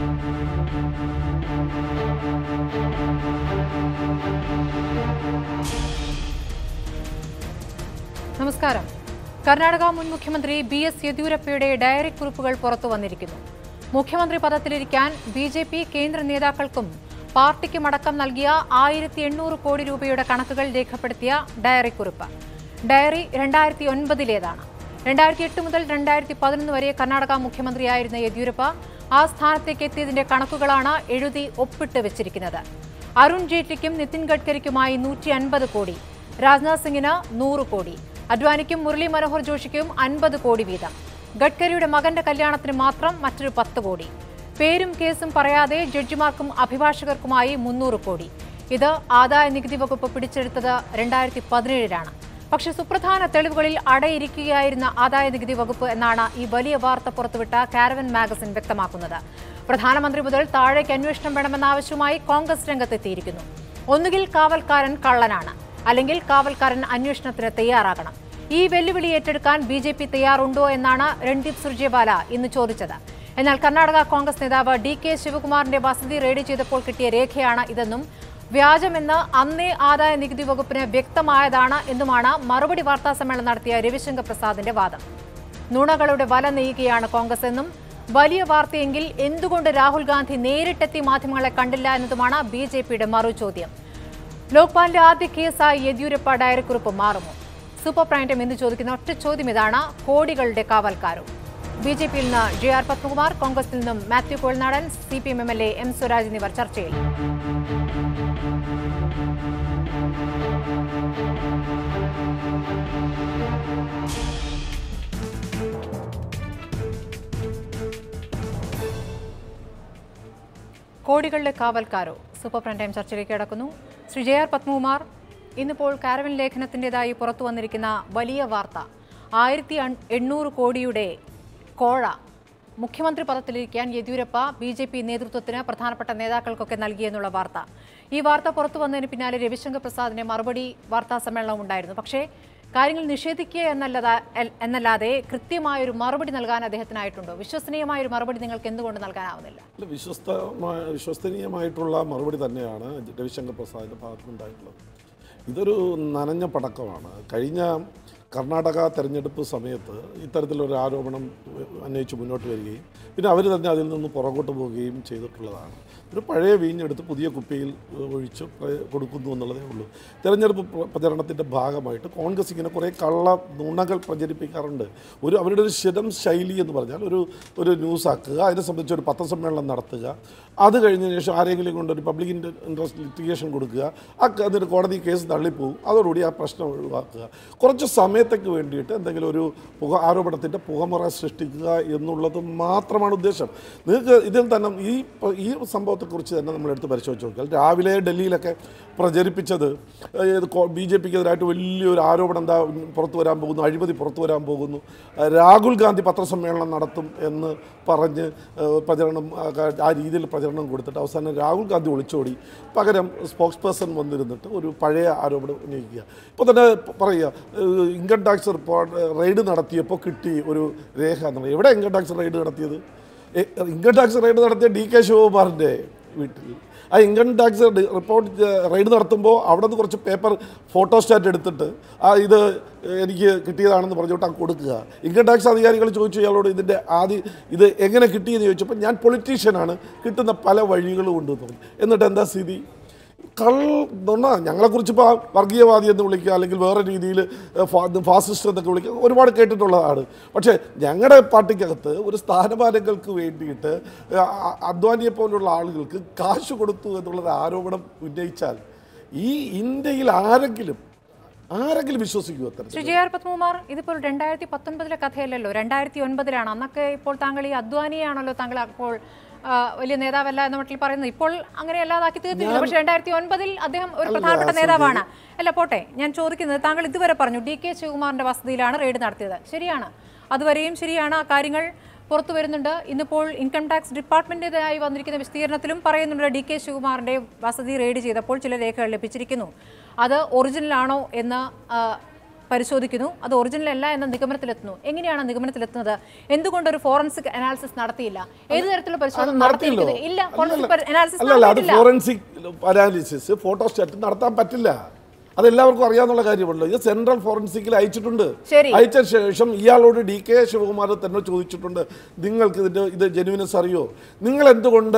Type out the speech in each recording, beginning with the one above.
നമസ്കാരം കർണാടക മുൻ മുഖ്യമന്ത്രി ബി എസ് യെദ്യൂരപ്പയുടെ ഡയറി കുറിപ്പുകൾ പുറത്തു വന്നിരിക്കുന്നു മുഖ്യമന്ത്രി പദത്തിലിരിക്കാൻ ബി ജെ പി കേന്ദ്ര നേതാക്കൾക്കും പാർട്ടിക്കുമടക്കം നൽകിയ ആയിരത്തി എണ്ണൂറ് കോടി രൂപയുടെ കണക്കുകൾ രേഖപ്പെടുത്തിയ ഡയറി കുറിപ്പ് ഡയറി രണ്ടായിരത്തി ഒൻപതിലേതാണ് രണ്ടായിരത്തി എട്ട് മുതൽ രണ്ടായിരത്തി പതിനൊന്ന് വരെ കർണാടക മുഖ്യമന്ത്രിയായിരുന്ന യെദ്യൂരപ്പ ആ സ്ഥാനത്തേക്ക് എത്തിയതിന്റെ കണക്കുകളാണ് എഴുതി ഒപ്പിട്ട് വെച്ചിരിക്കുന്നത് അരുൺ ജെയ്റ്റ്ലിക്കും നിതിൻ ഗഡ്കരിക്കുമായി നൂറ്റി അൻപത് കോടി രാജ്നാഥ് സിംഗിന് നൂറ് കോടി അദ്വാനിക്കും മുരളി മനോഹർ ജോഷിക്കും അൻപത് കോടി വീതം ഗഡ്കരിയുടെ മകന്റെ കല്യാണത്തിന് മാത്രം മറ്റൊരു പത്ത് കോടി പേരും കേസും പറയാതെ ജഡ്ജിമാർക്കും അഭിഭാഷകർക്കുമായി മുന്നൂറ് കോടി ഇത് ആദായ നികുതി വകുപ്പ് പിടിച്ചെടുത്തത് രണ്ടായിരത്തി പതിനേഴിലാണ് പക്ഷേ സുപ്രധാന തെളിവുകളിൽ അടയിരിക്കുകയായിരുന്ന ആദായ നികുതി വകുപ്പ് എന്നാണ് ഈ വലിയ വാർത്ത പുറത്തുവിട്ട കാരവൻ മാഗസിൻ വ്യക്തമാക്കുന്നത് പ്രധാനമന്ത്രി മുതൽ താഴേക്ക് അന്വേഷണം വേണമെന്ന ആവശ്യവുമായി കോൺഗ്രസ് രംഗത്തെത്തിയിരിക്കുന്നു ഒന്നുകിൽ കാവൽക്കാരൻ കള്ളനാണ് അല്ലെങ്കിൽ കാവൽക്കാരൻ അന്വേഷണത്തിന് തയ്യാറാകണം ഈ വെല്ലുവിളി ഏറ്റെടുക്കാൻ ബി ജെ പി തയ്യാറുണ്ടോ എന്നാണ് രൺദീപ് സുർജേവാല ഇന്ന് ചോദിച്ചത് എന്നാൽ കർണാടക കോൺഗ്രസ് നേതാവ് ഡി കെ ശിവകുമാറിന്റെ വസതി റെയ്ഡ് ചെയ്തപ്പോൾ കിട്ടിയ രേഖയാണ് ഇതെന്നും വ്യാജമെന്ന് അന്നേ ആദായ നികുതി വകുപ്പിന് വ്യക്തമായതാണ് എന്നുമാണ് മറുപടി വാർത്താ സമ്മേളനം നടത്തിയ രവിശങ്കർ പ്രസാദിന്റെ വാദം നുണകളുടെ വല നെയ്യുകയാണ് കോൺഗ്രസ് എന്നും വലിയ വാർത്തയെങ്കിൽ എന്തുകൊണ്ട് രാഹുൽ ഗാന്ധി നേരിട്ടെത്തി മാധ്യമങ്ങളെ കണ്ടില്ല എന്നതുമാണ് ബി ജെ പിയുടെ മറുചോദ്യം ലോക്പാലിന്റെ ആദ്യ കേസായി യെദ്യൂരപ്പ ഡയറിക്കുറിപ്പ് മാറുമോ സൂപ്പർ പ്രൈം ടൈം എന്ന് ചോദിക്കുന്ന ഒറ്റ ചോദ്യം ഇതാണ് കോടികളുടെ കാവൽക്കാരോ ബി ജെ പിയിൽ നിന്ന് ജെ ആർ പത്മകുമാർ കോൺഗ്രസിൽ നിന്നും Mathew Kuzhalnadan C P M M L A M Swaraj എന്നിവർ ചർച്ചയിൽ കോടികളുടെ കാവൽക്കാരോ സൂപ്പർ പ്രൈം ടൈം ചർച്ചയിലേക്ക് കടക്കുന്നു ശ്രീ ജെ ആർ പത്മകുമാർ ഇന്നിപ്പോൾ കാരവൻ ലേഖനത്തിൻ്റെതായി പുറത്തു വന്നിരിക്കുന്ന വലിയ വാർത്ത ആയിരത്തി എണ്ണൂറ് കോടിയുടെ കോഴ മുഖ്യമന്ത്രി പദത്തിലിരിക്കാൻ യെദ്യൂരപ്പ ബി ജെ പി നേതൃത്വത്തിന് പ്രധാനപ്പെട്ട നേതാക്കൾക്കൊക്കെ നൽകിയെന്നുള്ള വാർത്ത ഈ വാർത്ത പുറത്തു വന്നതിന് പിന്നാലെ രവിശങ്കർ പ്രസാദിന്റെ മറുപടി വാർത്താ സമ്മേളനം ഉണ്ടായിരുന്നു പക്ഷേ കാര്യങ്ങൾ നിഷേധിക്കുക എന്നല്ലതാ എൽ- എന്നല്ലാതെ കൃത്യമായൊരു മറുപടി നൽകാൻ അദ്ദേഹത്തിനായിട്ടുണ്ടോ വിശ്വസനീയമായൊരു മറുപടി നിങ്ങൾക്ക് എന്തുകൊണ്ട് നൽകാനാവുന്നില്ല അല്ല വിശ്വസ്തമായ വിശ്വസനീയമായിട്ടുള്ള മറുപടി തന്നെയാണ് രവിശങ്കർ പ്രസാദിൻ്റെ ഭാഗത്തുനിന്നുണ്ടായിട്ടുള്ളത് ഇതൊരു നനഞ്ഞ പടക്കമാണ് കഴിഞ്ഞ കർണാടക തെരഞ്ഞെടുപ്പ് സമയത്ത് ഇത്തരത്തിലൊരു ആരോപണം ഉന്നയിച്ച് മുന്നോട്ട് വരികയും പിന്നെ അവർ തന്നെ അതിൽ നിന്ന് പുറകോട്ട് പോവുകയും ചെയ്തിട്ടുള്ളതാണ് ഒരു പഴയ വീഞ്ഞെടുത്ത് പുതിയ കുപ്പിയിൽ ഒഴിച്ച് പ്ര- കൊടുക്കുന്നു എന്നുള്ളതേ ഉള്ളൂ തെരഞ്ഞെടുപ്പ് പ്ര- പ്രചരണത്തിൻ്റെ ഭാഗമായിട്ട് കോൺഗ്രസ് ഇങ്ങനെ കുറേ കള്ള നുണകൾ പ്രചരിപ്പിക്കാറുണ്ട് ഒരു അവരുടെ ഒരു സ്ഥിരം ശൈലി എന്ന് പറഞ്ഞാൽ ഒരു ഒരു ന്യൂസ് ആക്കുക അതിനെ സംബന്ധിച്ച് ഒരു പത്രസമ്മേളനം നടത്തുക അത് കഴിഞ്ഞതിന് ശേഷം ആരെങ്കിലും കൊണ്ട് ഒരു പബ്ലിക് ഇൻട്രസ്റ്റ് ലിറ്റിഗേഷൻ കൊടുക്കുക ആ ക- എന്നിട്ട് കോടതി കേസ് തള്ളിപ്പോവും അതോടുകൂടി ആ പ്രശ്നം ഒഴിവാക്കുക കുറച്ച് സമയത്തേക്ക് വേണ്ടിയിട്ട് എന്തെങ്കിലും ഒരു പുക ആരോപണത്തിൻ്റെ പുകമുറ സൃഷ്ടിക്കുക എന്നുള്ളത് മാത്രമാണ് ഉദ്ദേശം നിങ്ങൾക്ക് ഇതിൽ തന്നെ ഈ പ- ഈ സംഭവത്തെക്കുറിച്ച് തന്നെ നമ്മളെടുത്ത് പരിശോധിച്ച് നോക്കിയാൽ രാവിലെ ഡൽഹിയിലൊക്കെ പ്രചരിപ്പിച്ചത് ബി ജെ പിക്കെതിരായിട്ട് വലിയൊരു ആരോപണം എന്താ പുറത്തു വരാൻ പോകുന്നു അഴിമതി പുറത്തു വരാൻ പോകുന്നു ആ, രാഹുൽ ഗാന്ധി പത്രസമ്മേളനം നടത്തും എന്ന് പറഞ്ഞ് ആ, പ്രചരണം ആ, ക- ആ രീതിയിൽ പ്രചരണം കൊടുത്തിട്ട് അവസാനം രാഹുൽ ഗാന്ധി ഒളിച്ചോടി പകരം സ്പോക്സ് പേഴ്സൺ വന്നിരുന്നിട്ട് ഒരു പഴയ ആരോപണം ഉന്നയിക്കുക ഇപ്പോൾ തന്നെ പ- പറയുക ഏഹ്, ഇൻകം ടാക്സ് റിപ്പോർട്ട് റെയ്ഡ് നടത്തിയപ്പോൾ കിട്ടി ഒരു രേഖ എന്നുള്ളത് എവിടെ ഇൻകം ടാക്സ് റെയ്ഡ് നടത്തിയത് എ- ഇൻകം ടാക്സ് റെയ്ഡ് നടത്തിയ ഡി കെ ശിവകുമാറിൻ്റെ വീട്ടിൽ ആ ഇൻകം ടാക്സ് ഡി- റിപ്പോർട്ട് ചെ- റെയ്ഡ് നടത്തുമ്പോൾ അവിടെ നിന്ന് കുറച്ച് പേപ്പർ ഫോട്ടോസ്റ്റാറ്റ് എടുത്തിട്ട് ആ ഇത് എനിക്ക് കിട്ടിയതാണെന്ന് പറഞ്ഞുകൊണ്ട് അങ്ങ് കൊടുക്കുക ഇൻകം ടാക്സ് അധികാരികൾ ചോദിച്ചു ഇയാളോട് ഇതിൻ്റെ ആദ്യം ഇത് എങ്ങനെ കിട്ടിയെന്ന് ചോദിച്ചപ്പോൾ ഞാൻ പൊളിറ്റീഷ്യനാണ് കിട്ടുന്ന പല വഴികളും ഉണ്ട് എന്ന് പറഞ്ഞു എന്നിട്ട് എന്താ സ്ഥിതി കൾ നുണ ഞങ്ങളെക്കുറിച്ച് ഇപ്പോൾ വർഗീയവാദി എന്ന് വിളിക്കുക അല്ലെങ്കിൽ വേറെ രീതിയിൽ ഫാസിസ്റ്റ് എന്നൊക്കെ വിളിക്കുക ഒരുപാട് കേട്ടിട്ടുള്ളതാണ് പക്ഷേ ഞങ്ങളുടെ പാർട്ടിക്കകത്ത് ഒരു സ്ഥാനമാനങ്ങൾക്ക് വേണ്ടിയിട്ട് അ- അദ്വാനിയെ പോലുള്ള ആളുകൾക്ക് കാശ് കൊടുത്തു എന്നുള്ളത് ആരോപണം ഉന്നയിച്ചാൽ ഈ ഇന്ത്യയിൽ ആരെങ്കിലും ആരെങ്കിലും വിശ്വസിക്കുമോ അത്തരത്തിൽ ശ്രീ ജെ ആർ പത്മകുമാർ ഇതിപ്പോൾ രണ്ടായിരത്തി പത്തൊൻപതിലെ കഥയല്ലല്ലോ രണ്ടായിരത്തി ഒൻപതിലാണ് അന്നൊക്കെ ഇപ്പോൾ താങ്കൾ ഈ അദ്വാനിയാണല്ലോ താങ്കൾ അപ്പോൾ ആ, വലിയ നേതാവല്ല എന്ന മട്ടിൽ പറയുന്നത് ഇപ്പോൾ അങ്ങനെ അല്ലാതാക്കി തീർത്തില്ല പക്ഷേ രണ്ടായിരത്തി ഒൻപതിൽ അദ്ദേഹം ഒരു പ്രധാനപ്പെട്ട നേതാവാണ് അല്ല പോട്ടെ ഞാൻ ചോദിക്കുന്നത് താങ്കൾ ഇതുവരെ പറഞ്ഞു ഡി കെ ശിവകുമാറിന്റെ വസതിയിലാണ് റെയ്ഡ് നടത്തിയത് ശരിയാണ് അതുവരെയും ശരിയാണ് ആ കാര്യങ്ങൾ പുറത്തു വരുന്നുണ്ട് ഇന്നിപ്പോൾ ഇൻകം ടാക്സ് ഡിപ്പാർട്ട്മെന്റിൻ്റെതായി വന്നിരിക്കുന്ന വിസ്തീർണത്തിലും പറയുന്നുണ്ട് ഡി കെ ശിവകുമാറിന്റെ വസതി റെയ്ഡ് ചെയ്തപ്പോൾ ചില രേഖകൾ ലഭിച്ചിരിക്കുന്നു അത് ഒറിജിനൽ ആണോ എന്ന് ആ, പരിശോധിക്കുന്നു അത് ഒറിജിനൽ അല്ല എന്ന നിഗമനത്തിലെത്തുന്നു എങ്ങനെയാണ് നിഗമനത്തിലെത്തുന്നത് എന്തുകൊണ്ട് ഒരു ഫോറൻസിക് അനാലിസിസ് നടത്തിയില്ല ഏത് തരത്തിലുള്ള പരിശോധന നടത്തിയല്ലോ നടത്തിയിരിക്കുന്നത് ഇല്ല ഫോറൻസിക് അനാലിസിസ് അല്ലല്ല അത് നടത്തിയിട്ടില്ല ഫോറൻസിക് അനാലിസിസ് ഫോട്ടോസ്റ്റാറ്റ് നടത്താൻ പറ്റില്ല അതെല്ലാവർക്കും അറിയാവുന്ന കാര്യമുള്ളൂ ഇത് സെൻട്രൽ ഫോറൻസിക്കിൽ അയച്ചിട്ടുണ്ട് ശരി. അയച്ച ശേഷം ഇയാളോട് ഡി കെ ശിവകുമാർ തന്നെ ചോദിച്ചിട്ടുണ്ട് നിങ്ങൾക്ക് ഇതിന്റെ ഇത് ജെനുവിനസ് അറിയോ നിങ്ങൾ എന്തുകൊണ്ട്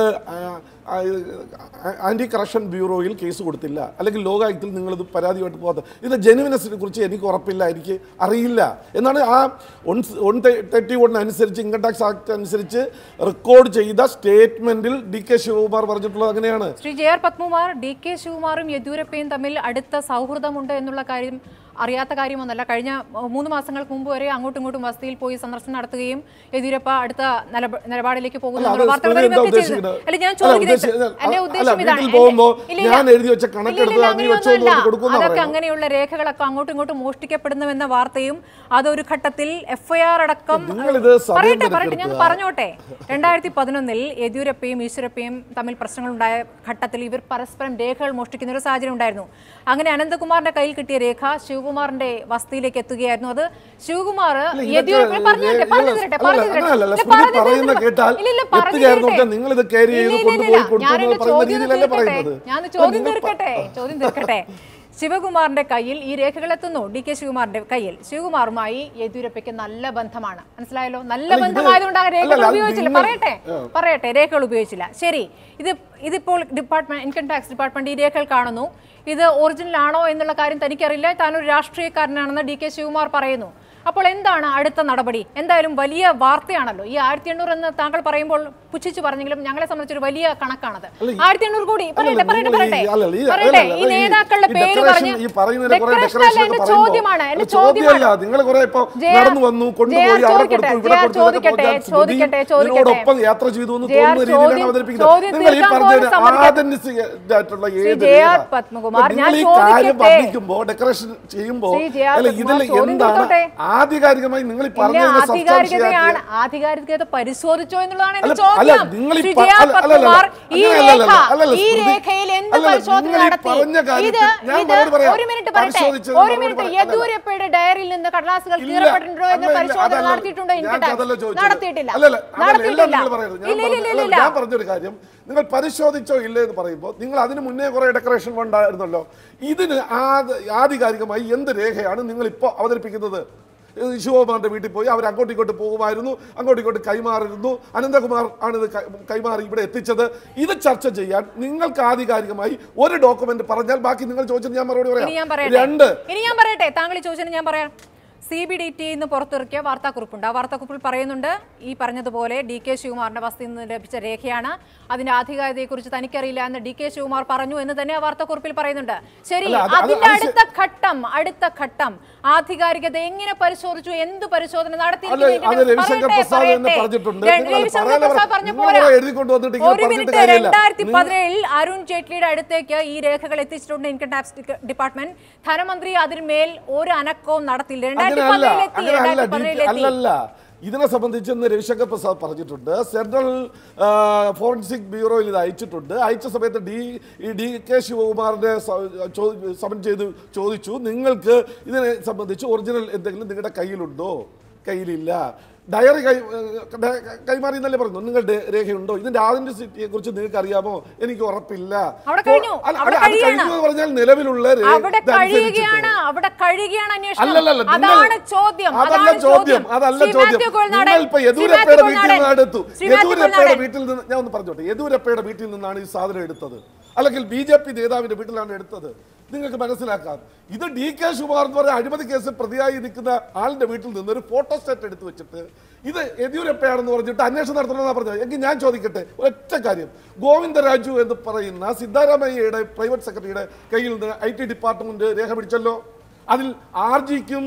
ആന്റി കറപ്ഷൻ ബ്യൂറോയിൽ കേസ് കൊടുത്തില്ല അല്ലെങ്കിൽ ലോകായുക്തിൽ നിങ്ങൾ ഇത് പരാതിയായിട്ട് പോകാത്ത ഇതിന്റെ ജെനുവിനസിനെ കുറിച്ച് എനിക്ക് ഉറപ്പില്ല എനിക്ക് അറിയില്ല എന്നാണ് ആ വൺ വൺ തേർട്ടി വൺ അനുസരിച്ച് ഇൻകം ടാക്സ് ആക്ട് അനുസരിച്ച് റെക്കോർഡ് ചെയ്ത സ്റ്റേറ്റ്മെന്റിൽ ഡി കെ ശിവകുമാർ പറഞ്ഞിട്ടുള്ളത് അങ്ങനെയാണ് Shri J R Padmakumar D K ശിവകുമാറും യെദ്യൂരപ്പയും തമ്മിൽ അടുത്ത സൗഹൃദമുണ്ട് എന്നുള്ള കാര്യം അറിയാത്ത കാര്യമൊന്നല്ല കഴിഞ്ഞ അഹ്, മൂന്ന് മാസങ്ങൾക്ക് മുമ്പ് വരെ അങ്ങോട്ടും ഇങ്ങോട്ടും വസതിയിൽ പോയി സന്ദർശനം നടത്തുകയും യെദ്യൂരപ്പ അടുത്ത നിലപ- നിലപാടിലേക്ക് പോകുന്നു അല്ല, അത് എന്നുള്ള വാർത്തകൾ സ്മൃതി എന്താ വരുകയൊക്കെ ചെയ്തു. ഉദ്ദേശിക്കുന്നത്? അല്ല ഞാൻ അല്ല, ചോദിക്കുന്നത് ഉദ്ദേശിക്കുന്നത് എന്റെ അല്ല, ഉദ്ദേശം ഇതാണ് വീട്ടിൽ പോകുമ്പോ ഇല്ല, ഇല്ല. ഞാൻ എഴുതി വെച്ച ഇല്ല, കണക്കെടുത്ത് ഇല്ല, അങ്ങ് വെച്ചോ എന്ന് അങ്ങനെയൊന്നുമല്ല. പറഞ്ഞ് കൊടുക്കുമെന്നാ അതൊക്കെ പറയുന്നത്. അങ്ങനെയുള്ള രേഖകളൊക്കെ അങ്ങോട്ടും ഇങ്ങോട്ടും മോഷ്ടിക്കപ്പെടുന്നുവെന്ന വാർത്തയും അതൊരു ഘട്ടത്തിൽ എഫ്ഐആർ അടക്കം നിങ്ങളിത് സമയം പറയട്ടെ പറയട്ടെ ഞാൻ മെനക്കെടുത്തുക. പറഞ്ഞോട്ടെ രണ്ടായിരത്തി പതിനൊന്നിൽ യെദ്യൂരപ്പയും ഈശ്വരപ്പയും തമ്മിൽ പ്രശ്നങ്ങളുണ്ടായ ഘട്ടത്തിൽ ഇവർ പരസ്പരം രേഖകൾ മോഷ്ടിക്കുന്ന ഒരു സാഹചര്യം ഉണ്ടായിരുന്നു അങ്ങനെ അനന്തകുമാറിന്റെ കയ്യിൽ കിട്ടിയ രേഖ ശിവകുമാറിന്റെ വസതിയിലേക്ക് എത്തുകയായിരുന്നു അത് ശിവകുമാർ ഇതൊക്കെ യെദ്യൂരപ്പ പറഞ്ഞു തരട്ടെ പറഞ്ഞു അല്ല, തരട്ടെ അല്ല, പറഞ്ഞു തരട്ടെ അങ്ങനെയല്ല, ഇല്ല, സ്മൃതി പറഞ്ഞു പറയുന്ന തരട്ടെ. കേട്ടാൽ ഇല്ല, ഇല്ല, പറഞ്ഞു എത്തുകയായിരുന്നു തരട്ടെ. നിങ്ങൾ ഇത് carry ചെയ്ത് ഇല്ല, ഇല്ല, കൊണ്ടുപോയി ഇല്ല. കൊടുത്തു ഞാനെന്റെ എന്ന് പറയുന്ന ചോദ്യം രീതിയിലല്ലേ തീർക്കട്ടെ. പറയുന്നത്? ഞാൻ അല്ല, ചോദ്യം നിങ്ങൾ പ- തീർക്കട്ടെ ചോദ്യം തീർക്കട്ടെ ശിവകുമാറിന്റെ കയ്യിൽ ഈ രേഖകൾ എത്തുന്നു ഡി കെ ശിവകുമാറിന്റെ കയ്യിൽ ശിവകുമാറുമായി യെദ്യൂരപ്പയ്ക്ക് നല്ല ബന്ധമാണ് മനസ്സിലായല്ലോ നല്ല അല്ല, ഇത് ബന്ധമായതുകൊണ്ട് ആ രേഖകൾ അല്ലല്ല, അത് ഉപയോഗിച്ചില്ല നിങ്ങൾ- പറയട്ടെ പറയട്ടെ രേഖകൾ ഉപയോഗിച്ചില്ല ശരി ഇത് ഇതിപ്പോൾ ഡിപ്പാർട്ട്മെന്റ് ഇൻകം ടാക്സ് ഡിപ്പാർട്ട്മെന്റ് ഈ രേഖകൾ കാണുന്നു ഇത് ഒറിജിനൽ ആണോ എന്നുള്ള കാര്യം തനിക്കറിയില്ല താനൊരു രാഷ്ട്രീയക്കാരനാണെന്ന് ഡി കെ ശിവകുമാർ പറയുന്നു അപ്പോൾ എന്താണ് അടുത്ത നടപടി എന്തായാലും വലിയ വാർത്തയാണല്ലോ ഈ ആയിരത്തി എണ്ണൂറ് എന്ന് താങ്കൾ പറയുമ്പോൾ പുച്ഛിച്ച് പറഞ്ഞെങ്കിലും ഞങ്ങളെ സംബന്ധിച്ചൊരു വലിയ കണക്കാണത് അല്ല, ഈ- ആയിരത്തി എണ്ണൂറ് കൂടി പറയട്ടെ അല്ലല്ല, പറയട്ടെ നിങ്ങൾ പറയട്ടെ ഈ- അല്ലല്ല, ഈ- പറയട്ടെ അല്ലല്ല, ഈ ഈ- നേതാക്കളുടെ ഈ പേര് decoration, പറഞ്ഞ് ഈ പറയുന്നതിന് കുറെ Decoration decoration അല്ല, ഒക്കെ എന്റെ പറയുമ്പോ- ചോദ്യമാണ് എന്റെ അല്ല, ചോദ്യമല്ല ചോദ്യമാണ് നിങ്ങൾ കുറെ ഇപ്പൊ ജെ ആർ- നടന്നു വന്നു കൊണ്ടുപോയി ജെ ആർ അവിടെ ചോദിക്കട്ടെ, കൊടുത്തു ഇവിടെ ജെ ആർ കൊടുത്തു ഇതൊക്കെ ചോദിക്കട്ടെ, ഞാൻ സ്മൃതി ചോദിക്കട്ടെ, ചോദിക്കട്ടെ. ഇതിനോടൊപ്പം യാത്ര ചെയ്തു എന്ന് ജെ ആർ തോന്നുന്ന രീതിയിലാണ് ചോദ്യം- അവതരിപ്പിക്കുന്നത് ചോദ്യം നിങ്ങൾ ഈ തീർക്കാൻ പറഞ്ഞ പോലും സമ്മതിക്കട്ടെ. ആതന്റിക് ആയിട്ടുള്ള ശ്രീ ഏത് ജെ ആർ രേഖ? പത്മകുമാർ, ഞാൻ നിങ്ങൾ ഈ കാര്യം ചോദിക്കട്ടെ. വർദ്ധിക്കുമ്പോ ഡെക്കറേഷൻ ചെയ്യുമ്പോ ശ്രീ ജെ ആർ അല്ല പത്മകുമാർ, ഇതിൽ ചോദ്യം എന്താണ് തീർത്തോട്ടെ. ആധികാരികമായി നിങ്ങൾ ഈ ഇല്ല, പറഞ്ഞതിനെ ആധികാരികതയാണ് substantiate ആധികാരികത പരിശോധിച്ചോ എന്നുള്ളതാണ് എന്റെ അല്ല, അല്ല, ചോദ്യം നിങ്ങൾ ഈ ശ്രീ പ- ജെ ആർ അല്ല, അല്ല, അല്ല, പത്മകുമാർ ഈ അങ്ങനെയല്ല, രേഖ അല്ലല്ല, ഈ സ്മൃതി. രേഖയിൽ എന്ത് അല്ലല്ല, പരിശോധന നിങ്ങൾ ഈ നടത്തി പറഞ്ഞ കാര്യത്തിൽ ഇത് ഞാൻ ഇത് മറുപടി പറയാം. ഒരു മിനിറ്റ് പറയട്ടെ പരിശോധിച്ചത് ഒരു മറുപടി മിനിറ്റ് പറയാം. യെദ്യൂരപ്പയുടെ ഡയറിയിൽ നിന്ന് കടലാസുകൾ ഇല്ല, കീറപ്പെട്ടിട്ടുണ്ടോ എന്ന് അല്ല, ഇല്ല, പരിശോധന അതല്ല, നടത്തിയിട്ടുണ്ടോ ഞാൻ ഇൻകം അതല്ല ടാക്സ് ചോദിച്ചത്. നടത്തിയിട്ടില്ല അല്ലല്ല, അതല്ല, എല്ലാം നടത്തിയിട്ടില്ല നിങ്ങൾ പറയരുത്. ഞാൻ ഇല്ല ഇല്ല പറഞ്ഞ- ഇല്ല അല്ല, ഇല്ല ഞാൻ പറഞ്ഞൊരു കാര്യം നിങ്ങൾ പരിശോധിച്ചോ ഇല്ലേ എന്ന് പറയുമ്പോൾ നിങ്ങൾ അതിന് മുന്നേ കുറെ ഡെക്കറേഷൻ ഉണ്ടായിരുന്നല്ലോ ഇതിന് ആദ- ആധികാരികമായി എന്ത് രേഖയാണ് നിങ്ങൾ ഇപ്പോൾ അവതരിപ്പിക്കുന്നത് ഇത് ശിവകുമാറിന്റെ വീട്ടിൽ പോയി അവർ അങ്ങോട്ടും ഇങ്ങോട്ടും പോകുമായിരുന്നു അങ്ങോട്ടും ഇങ്ങോട്ടും കൈമാറിയിരുന്നു അനന്തകുമാർ ആണ് ഇത് കൈ- കൈമാറി ഇവിടെ എത്തിച്ചത് ഇത് ചർച്ച ചെയ്യാൻ നിങ്ങൾക്ക് ആധികാരികമായി ഒരു ഡോക്യുമെന്റ് പറഞ്ഞാൽ ബാക്കി നിങ്ങൾ ചോദിച്ചത് ഞാൻ മറുപടി ഇനി ഞാൻ പറയാം പറയട്ടെ രണ്ട് ഇനി ഞാൻ പറയട്ടെ താങ്കൾ ചോദിച്ചതിന് ഞാൻ പറയാം സി ബി ഡി ടി ഇന്ന് പുറത്തിറക്കിയ വാർത്താക്കുറിപ്പുണ്ട് ആ വാർത്താക്കുറിപ്പിൽ പറയുന്നുണ്ട് ഈ പറഞ്ഞതുപോലെ ഡി കെ ശിവകുമാറിന്റെ വസതിയിൽ നിന്ന് ലഭിച്ച രേഖയാണ് അതിന്റെ ആധികാരികതയെക്കുറിച്ച് തനിക്കറിയില്ല എന്ന് ഡി കെ ശിവകുമാർ പറഞ്ഞു എന്ന് തന്നെ ആ വാർത്താക്കുറിപ്പിൽ പറയുന്നുണ്ട് ശരി അല്ല, അത് അത് അതിന്റെ അത് അടുത്ത ഘട്ടം അടുത്ത ഘട്ടം ആധികാരികത എങ്ങനെ പരിശോധിച്ചു എന്ത് പരിശോധന നടത്തി അല്ല അത് രവിശങ്കർ പ്രസാദ് തന്നെ പറഞ്ഞിട്ടുണ്ട് നിങ്ങൾ അത് രവിശങ്കർ പറയാതെ പ്രസാദ് പറഞ്ഞ നിങ്ങൾ പോരാ കുറെ എഴുതിക്കൊണ്ട് വന്നിട്ട് ഇങ്ങനെ ഒരു പറഞ്ഞിട്ട് മിനിറ്റ് കാര്യമില്ല. രണ്ടായിരത്തി നിങ്ങൾ- പതിനേഴിൽ അരുൺ ജെയ്റ്റ്ലിയുടെ അടുത്തേക്ക് ഈ രേഖകൾ എത്തിച്ചിട്ടുണ്ട് ഇൻകം ടാക്സ് ഡി- ഡിപ്പാർട്ട്മെന്റ് ധനമന്ത്രി അതിന്മേൽ ഒരു അനക്കവും നടത്തിയില്ല രണ്ടായിരത്തി അങ്ങനെയല്ല പതിനേഴിൽ എത്തി അങ്ങനെയല്ല രണ്ടായിരത്തി പതിനേഴിൽ ഡി- എത്തി അല്ലല്ല ഇതിനെ സംബന്ധിച്ച് ഇന്ന് രവിശങ്കർ പ്രസാദ് പറഞ്ഞിട്ടുണ്ട് സെൻട്രൽ ആ, ഫോറൻസിക് ബ്യൂറോയിൽ ഇത് അയച്ചിട്ടുണ്ട് അയച്ച സമയത്ത് ഡി ഈ ഡി കെ ശിവകുമാറിനെ സ- ചോ- സമൻ ചെയ്ത് ചോദിച്ചു നിങ്ങൾക്ക് ഇതിനെ സംബന്ധിച്ച് ഒറിജിനൽ എന്തെങ്കിലും നിങ്ങളുടെ കയ്യിലുണ്ടോ കയ്യിലില്ല ഡയറി കൈ ഡ- കൈമാറി എന്നല്ലേ പറഞ്ഞു നിങ്ങളുടെ രേഖയുണ്ടോ ഇതിന്റെ ആതന്റിസിറ്റിയെ കുറിച്ച് നിങ്ങൾക്ക് അറിയാമോ എനിക്ക് ഉറപ്പില്ല അവിടെ കഴിഞ്ഞു. അല്ല, അവിടെ അല്ല, അത് കഴിയാണ്. കഴിഞ്ഞു എന്ന് പറഞ്ഞാൽ നിലവിലുള്ള രേ- അവിടെ ഇതനുസരിച്ചിട്ട്. കഴിയുകയാണ് അവിടെ കഴിയുകയാണ് അന്വേഷണം അല്ലല്ലല്ല, നിങ്ങൾ- അതാണ് ചോദ്യം അതല്ല അതാണ് ചോദ്യം അതല്ല ശ്രീ ചോദ്യം മാത്യു കുഴൽനാടൻ, നിങ്ങൾ ഇപ്പൊ ശ്രീ യെദ്യൂരപ്പയുടെ മാത്യു വീട്ടിൽ നിന്ന് കുഴൽനാടൻ, എടുത്തു ശ്രീ മാത്യു യെദ്യൂരപ്പയുടെ കുഴൽനാടൻ. വീട്ടിൽ നിന്ന് ഞാൻ ഒന്ന് പറഞ്ഞോട്ടെ യെദ്യൂരപ്പയുടെ വീട്ടിൽ നിന്നാണ് ഈ സാധനം എടുത്തത് അല്ലെങ്കിൽ ബി ജെ പി നേതാവിന്റെ വീട്ടിലാണ് എടുത്തത് നിങ്ങൾക്ക് മനസ്സിലാക്കാം ഇത് ഡി കെ ശിവകുമാർ എന്ന് പറയുന്ന അഴിമതി കേസിൽ പ്രതിയായി നിൽക്കുന്ന ആളിന്റെ വീട്ടിൽ നിന്ന് ഒരു ഫോട്ടോസ്റ്റാറ്റ് എടുത്തു വെച്ചിട്ട് ഇത് യെദ്യൂരപ്പയാണെന്ന് പറഞ്ഞിട്ട് അന്വേഷണം നടത്തണമെന്നാണ് പറഞ്ഞത് എങ്കിൽ ഞാൻ ചോദിക്കട്ടെ ഒറ്റ കാര്യം ഗോവിന്ദരാജു എന്ന് പറയുന്ന സിദ്ധാരാമയ്യയുടെ പ്രൈവറ്റ് സെക്രട്ടറിയുടെ കയ്യിൽ നിന്ന് ഐ ടി ഡിപ്പാർട്ട്മെന്റ് രേഖ പിടിച്ചല്ലോ അതിൽ ആർ ജിക്കും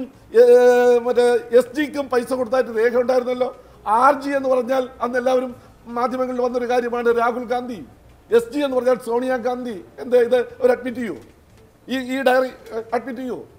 മറ്റേ എസ് ജിക്കും പൈസ കൊടുത്തായിട്ട് രേഖ ഉണ്ടായിരുന്നല്ലോ ആർ ജി എന്ന് പറഞ്ഞാൽ അന്ന് എല്ലാവരും മാധ്യമങ്ങളിൽ വന്നൊരു കാര്യമാണ് രാഹുൽ ഗാന്ധി എസ് ജി എന്ന് പറഞ്ഞാൽ സോണിയാ ഗാന്ധി എന്താ ഇത് ഒരു അഡ്മിറ്റ് ചെയ്യൂ ഈ ഈ ഡയറി അഡ്മിറ്റ് ചെയ്യൂ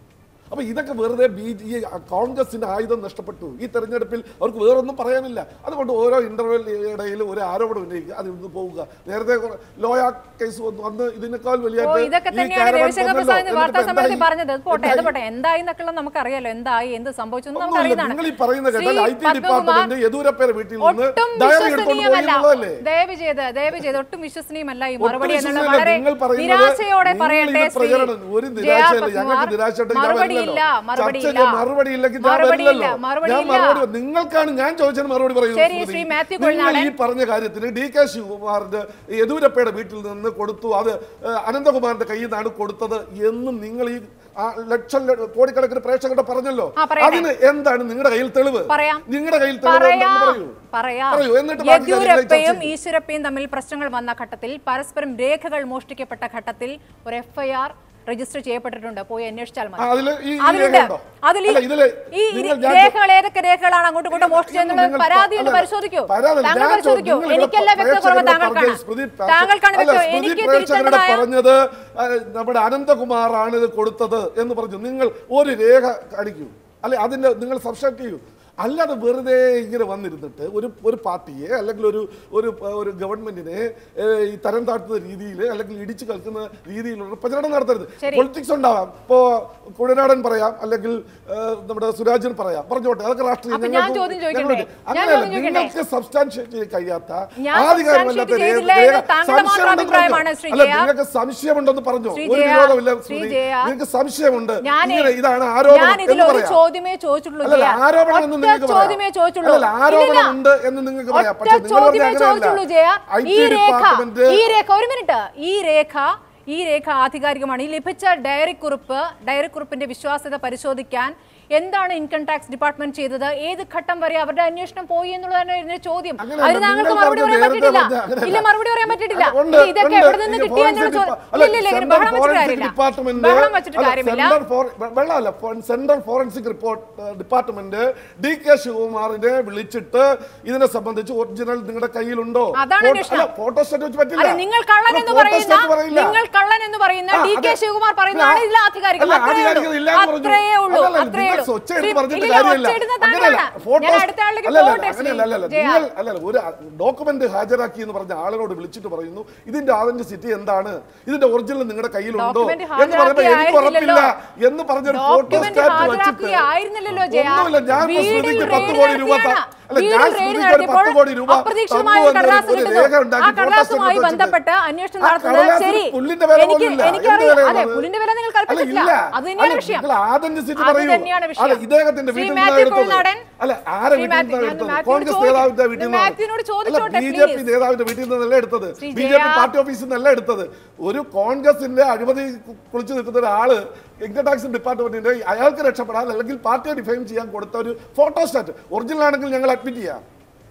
അപ്പൊ ഇതൊക്കെ വെറുതെ ബി ഈ കോൺഗ്രസിന്റെ ആയുധം നഷ്ടപ്പെട്ടു ഈ തെരഞ്ഞെടുപ്പിൽ അവർക്ക് വേറൊന്നും പറയാനില്ല അതുകൊണ്ട് ഓരോ ഇന്റർവെൽ ഇടയിൽ ഒരു ആരോപണം ഉന്നയിക്കുക അതിൽ നിന്ന് പോവുക നേരത്തെ ലോയ കേസ് വന്നു അന്ന് ഇതിനേക്കാൾ വലിയ ഓ ഇതൊക്കെ തന്നെയാണ് രവിശങ്കർ പ്രസാദ് വാർത്താ സമ്മേളനത്തിൽ പറഞ്ഞത് അത് പോട്ടെ അത് പോട്ടെ എന്തായി എന്നൊക്കെ നമുക്കറിയാലോ എന്തായി എന്ത് സംഭവിച്ചു എന്ന് നമുക്ക് ഒന്നുമില്ല. അറിയുന്നതാണ് നിങ്ങൾ ഈ പറയുന്ന കേട്ടാൽ Shri I T Padmakumar department യെദൂരപ്പേരെ വീട്ടിൽ നിന്ന് ഒട്ടും ഡയറി എടുത്തോണ്ട് പോയി വിശ്വസനീയമല്ല എന്നുള്ളതല്ലേ ദയവ് ചെയ്ത് ദയവ് ചെയ്ത് ഒട്ടും വിശ്വസനീയമല്ല ഈ ഒട്ടും മറുപടി എന്നുള്ള വിശ്വസനീയമല്ല. വളരെ നിങ്ങൾ പറയുന്നത് നിരാശയോടെ നിങ്ങൾ പറയട്ടെ ഇത് ശ്രീ പ്രചരണം ഒരു ജയ നിരാശയില്ല ഞങ്ങൾക്ക് പത്മകുമാർ നിരാശ ഉണ്ടെങ്കിൽ ഞാൻ മറുപടി വരില്ലല്ലോ. ഇല്ല മറുപടി ഇല്ല ചർച്ചയ്ക്ക് മറുപടി ഇല്ലെങ്കിൽ ഞാൻ മറുപടി ഇല്ല വരില്ലല്ലോ. മറുപടി ഞാൻ ഇല്ല മറുപടി നിങ്ങൾക്കാണ് ഞാൻ ചോദിച്ചതിന് മറുപടി പറയുന്നത് ശരി, സ്മൃതി. ശ്രീ മാത്യു നിങ്ങൾ കൊഴിനാടൻ. ഈ പറഞ്ഞ കാര്യത്തിന് ഡി കെ ശിവകുമാറിന്റെ യെദൂരപ്പയുടെ വീട്ടിൽ നിന്ന് കൊടുത്തു അത് ഏഹ്, അനന്തകുമാറിന്റെ കയ്യിൽ നിന്നാണ് കൊടുത്തത് എന്ന് നിങ്ങൾ ഈ ആ ലക്ഷം ല- കോടിക്കണക്കിന് പ്രേക്ഷകരുടെ പറഞ്ഞല്ലോ ആ, പറയട്ടെ. അതിന് എന്താണ് നിങ്ങളുടെ കയ്യിൽ തെളിവ് പറയാം. നിങ്ങളുടെ കയ്യിൽ തെളിവ് പറയാം എന്താണെന്ന് പറയൂ പറയാം പറയൂ. എന്നിട്ട് ബാക്കി കാര്യങ്ങൾ യെദ്യൂരപ്പയും ചർച്ച ചെയ്യൂ. ഈശ്വരപ്പയും തമ്മിൽ പ്രശ്നങ്ങൾ വന്ന ഘട്ടത്തിൽ പരസ്പരം രേഖകൾ മോഷ്ടിക്കപ്പെട്ട ഘട്ടത്തിൽ ഒരു എഫ്ഐആർ രജിസ്റ്റർ ചെയ്യപ്പെട്ടിട്ടുണ്ട് പോയി അന്വേഷിച്ചാൽ ആ, മതി അതില് ഈ- ഈ അതിലുണ്ട് രേഖയുണ്ടോ? അതിൽ ഈ- അല്ല, ഇതില് ഈ നിങ്ങൾ ഞാൻ- രേഖകൾ ഏതൊക്കെ രേഖകളാണ് അങ്ങോട്ടും ഇങ്ങോട്ടും മോഷ്ടിച്ചെന്നുള്ളത് നിങ്ങൾ പരാതിയുണ്ട് അല്ല, പരിശോധിക്കൂ പരാതി- താങ്കൾ ഞാൻ പരിശോധിക്കൂ നിങ്ങൾ ഇവിടെ എനിക്കല്ല വ്യക്തക്കുറവ് പ്രേക്ഷകരോട് താങ്കൾക്കാണ് പറഞ്ഞത് സ്മൃതി പ്രേക്ഷ- താങ്കൾക്കാണ് അല്ല, വ്യക്തം സ്മൃതി എനിക്ക് പ്രേക്ഷകരോട് തിരുത്തേണ്ടതായ പറഞ്ഞത് ആ, നമ്മുടെ അനന്തകുമാറാണ് ഇത് കൊടുത്തത് എന്ന് പറഞ്ഞു നിങ്ങൾ ഒരു രേഖ കാണിക്കൂ അല്ലെ അതിന്റെ നിങ്ങൾ സബ്സ്ട്രാക്ട് ചെയ്യൂ അല്ലാതെ വെറുതെ ഇങ്ങനെ വന്നിരുന്നിട്ട് ഒരു ഒരു പാർട്ടിയെ അല്ലെങ്കിൽ ഒരു ഒരു ഒരു ഗവൺമെന്റിനെ ഏഹ്, ഈ തരം താഴ്ത്തുന്ന രീതിയിൽ അല്ലെങ്കിൽ ഇടിച്ചു കളിക്കുന്ന രീതിയിലുള്ള പ്രചരണം നടത്തരുത് ശരി. പൊളിറ്റിക്സ് ഉണ്ടാവാം ഇപ്പോ കുഴനാടൻ പറയാം അല്ലെങ്കിൽ ഏഹ്, നമ്മുടെ സുരാജൻ പറയാം പറഞ്ഞോട്ടെ അതൊക്കെ രാഷ്ട്രീയം അപ്പൊ ഞാൻ ഞങ്ങൾക്ക് ചോദ്യം ചോദിക്കട്ടെ? ഞങ്ങളുണ്ട്. ഞാൻ അങ്ങനെയല്ല ചോദ്യം ചോദിക്കട്ടെ? നിങ്ങൾക്ക് സബ്സ്റ്റാൻഷിയേറ്റ് ചെയ്യാൻ കഴിയാത്ത ഞാൻ ആധികാരികമല്ലാത്ത substantiate രേഖ- ചെയ്തില്ല രേഖ- എന്ന് താങ്കളുടെ മാത്രം സംശയമുണ്ടെന്ന് അഭിപ്രായമാണ് പറഞ്ഞോ? ശ്രീ അല്ല ജയ. നിങ്ങൾക്ക് സംശയമുണ്ടെന്ന് പറഞ്ഞോ ശ്രീ ഒരു ജയ, വിരോധമില്ല ശ്രീ സ്മൃതി. ജയ. നിങ്ങൾക്ക് സംശയമുണ്ട് ഞാൻ ഇങ്ങനെ ഇതാണ് ആരോപണം ഞാൻ ഇതിൽ എന്ന് ഒരു പറയാം ചോദ്യമേ ചോദിച്ചിട്ടുള്ളൂ അല്ലല്ല, ജയ. ആരോപണം എന്ന് ഒറ്റ നിങ്ങൾക്ക് പറയാം. ചോദ്യമേ ചോദിച്ചുള്ളൂ അല്ലല്ല, ആരോപണം ഇല്ലില്ല. ഉണ്ട് എന്ന് നിങ്ങൾക്ക് പറയാം ഒറ്റ പക്ഷേ നിങ്ങൾ ചോദ്യമേ പറഞ്ഞ ചോദിച്ചുള്ളൂ ജയ അങ്ങനെയല്ല. ഈ IT രേഖ ഡിപ്പാർട്ട്മെന്റ് ഈ രേഖ ഒരു മിനിറ്റ് ഈ രേഖ ഈ രേഖ ആധികാരികമാണ് ഈ ലഭിച്ച ഡയറി കുറിപ്പ് ഡയറി കുറിപ്പിന്റെ വിശ്വാസ്യത പരിശോധിക്കാൻ എന്താണ് ഇൻകം ടാക്സ് ഡിപ്പാർട്ട്മെന്റ് ചെയ്തത് ഏത് ഘട്ടം വരെ അവരുടെ അന്വേഷണം പോയി എന്നുള്ളതാണ് ഇതിന്റെ ചോദ്യം അങ്ങനെയല്ല, അതിന് താങ്കൾക്ക് നിങ്ങൾ മറുപടി പറഞ്ഞ പറയാൻ നേരത്തെ പറ്റിയിട്ടില്ല പറഞ്ഞ അങ്ങനെയല്ല. ഇല്ല മറുപടി പറയാൻ പറ്റിയിട്ടില്ല അല്ല, ഉണ്ട്, ഇല്ല, ഇതൊക്കെ ഉണ്ട്. എവിടെ നിന്ന് ഈ കിട്ടി എന്നുള്ള ഫോറൻസിക് ചോദ്യം ഡിപ്പാ- അല്ല, ഇല്ല ഇല്ല ഇങ്ങനെ സെൻട്രൽ ബഹളം വെച്ചിട്ട് ഫോറൻസിക് കാര്യമില്ല ഡിപ്പാർട്ട്മെന്റ് ബഹളം വെച്ചിട്ട് അല്ല, കാര്യമില്ല സെൻട്രൽ ഫോർ- വെ- വെള്ളമല്ല ഫോ- സെൻട്രൽ ഫോറൻസിക് റിപ്പോർട്ട് ഏഹ്, ഡിപ്പാർട്ട്മെന്റ് ഡി കെ ശിവകുമാറിനെ വിളിച്ചിട്ട് ഇതിനെ സംബന്ധിച്ച് ഒറിജിനൽ നിങ്ങളുടെ കയ്യിലുണ്ടോ അതാണ് ഫോട്ടോ- അന്വേഷണം. അല്ല, ഫോട്ടോസ്റ്റാറ്റ് വെച്ച് പറ്റില്ല അല്ല നിങ്ങൾ കള്ളൻ അല്ല, എന്ന് പറയുന്ന ഫോട്ടോസ്റ്റാറ്റ് പറയില്ല. നിങ്ങൾ കള്ളൻ എന്ന് പറയുന്ന ആ, ഡി കെ അതെ. ശിവകുമാർ പറയുന്നതാണ് അല്ല, ഇതിൽ ആധികാരികം അല്ല, അത്രയേ ആധികാരികത ഉള്ളൂ. ഇല്ലാന്ന് പറഞ്ഞു. അത്രയേ ഉള്ളൂ അല്ലല്ല, അത്രയേ നിങ്ങൾ ഉള്ളൂ ഒച്ച എടുത്ത് ശ്രീ- പറഞ്ഞിട്ട് ഇല്ല, കാര്യമില്ല. ഒച്ച ഇടുന്നത് അങ്ങനെയല്ല, താങ്കളാണ്. ഫോട്ടോസ്- ഞാൻ അടുത്ത ആളിലേക്ക് അല്ലല്ല, പോകട്ടെ, ശ്രീ അങ്ങനെയല്ല, അല്ലല്ല, ജയ. നിങ്ങൾ അല്ലല്ല ഒരു ഡോക്യുമെന്റ് ഹാജരാക്കി എന്ന് പറഞ്ഞ ആളിനോട് വിളിച്ചിട്ട് പറയുന്നു ഇതിന്റെ ആതന്റിസിറ്റി എന്താണ് ഇതിന്റെ ഒറിജിനൽ നിങ്ങളുടെ കയ്യിലുണ്ടോ Document എന്ന് പറയുമ്പോൾ എനിക്ക് ഹാജരാക്കിയായിരുന്നില്ലല്ലോ. ഉറപ്പില്ല എന്ന് പറഞ്ഞൊരു Document ഫോട്ടോസ്റ്റാറ്റ് വെച്ചിട്ട് ഹാജരാക്കിയായിരുന്നില്ലല്ലോ ജയ. ഒന്നുമില്ല ഞാൻ ഇപ്പോ വീടിൽ സ്മൃതിക്ക് raid പത്ത് കോടി രൂപ ത- നടത്തിയാണ്. അല്ല വീടിൽ ഞാൻ raid സ്മൃതിക്ക് ഒരു നടത്തിയപ്പോൾ പത്ത് കോടി രൂപ അപ്രതീക്ഷിതമായ തന്നു ഒരു കടലാസ് എന്നൊരു കിട്ടുന്നു. രേഖ ഉണ്ടാക്കി ആ കടലാസുമായി ഫോട്ടോസ്റ്റാറ്റ് ബന്ധപ്പെട്ട് അന്വേഷണം ആ നടത്തുന്നത് കടലാസിന് ശരി പുല്ലിന്റെ വില എനിക്ക് പോലുമില്ല. എനിക്കറിയാം എന്ത് അതെ വിലയാണ് പുല്ലിന്റെ വില നിങ്ങൾ അല്ല, കൽപ്പിച്ചിട്ടില്ല ഇല്ല. അത് തന്നെയാണ് അല്ല, വിഷയം നിങ്ങൾ authenticity അത് പറയൂ. തന്നെയാണ് അല്ല, വിഷയം ഇദ്ദേഹത്തിന്റെ ശ്രീ വീട്ടിൽ മാത്യു നിന്നാണ് എടുത്തത്. കുഴൽനാടൻ, അല്ല, ആരെ ശ്രീ വീട്ടിൽ മാത്യു- നിന്നാണ് ഞാൻ എടുത്തത്? മാത്യുവിനോട് കോൺഗ്രസ് ചോദിക്കട്ടെ. നേതാവിന്റെ വീട്ടിൽ നിന്നാണ്. മാത്യുവിനോട് അല്ല, ചോദിച്ചോട്ടെ, ബി ജെ പി please. നേതാവിന്റെ വീട്ടിൽ നിന്നല്ല എടുത്തത് ശ്രീ ബി ജെ പി ജയ. പാർട്ടി ഓഫീസിൽ നിന്നല്ല എടുത്തത് ഒരു കോൺഗ്രസിന്റെ അഴിമതി കു- കുളിച്ചു നിൽക്കുന്ന ഒരാള് ഇൻകം ടാക്സ് ഡിപ്പാർട്ട്മെന്റിന്റെ അയാൾക്ക് രക്ഷപ്പെടാൻ അല്ലെങ്കിൽ പാർട്ടിയെ ഡിഫൈൻ ചെയ്യാൻ കൊടുത്ത ഒരു ഫോട്ടോസ്റ്റാറ്റ് ഒറിജിനൽ ആണെങ്കിൽ ഞങ്ങൾ അഡ്മിറ്റ് ചെയ്യാം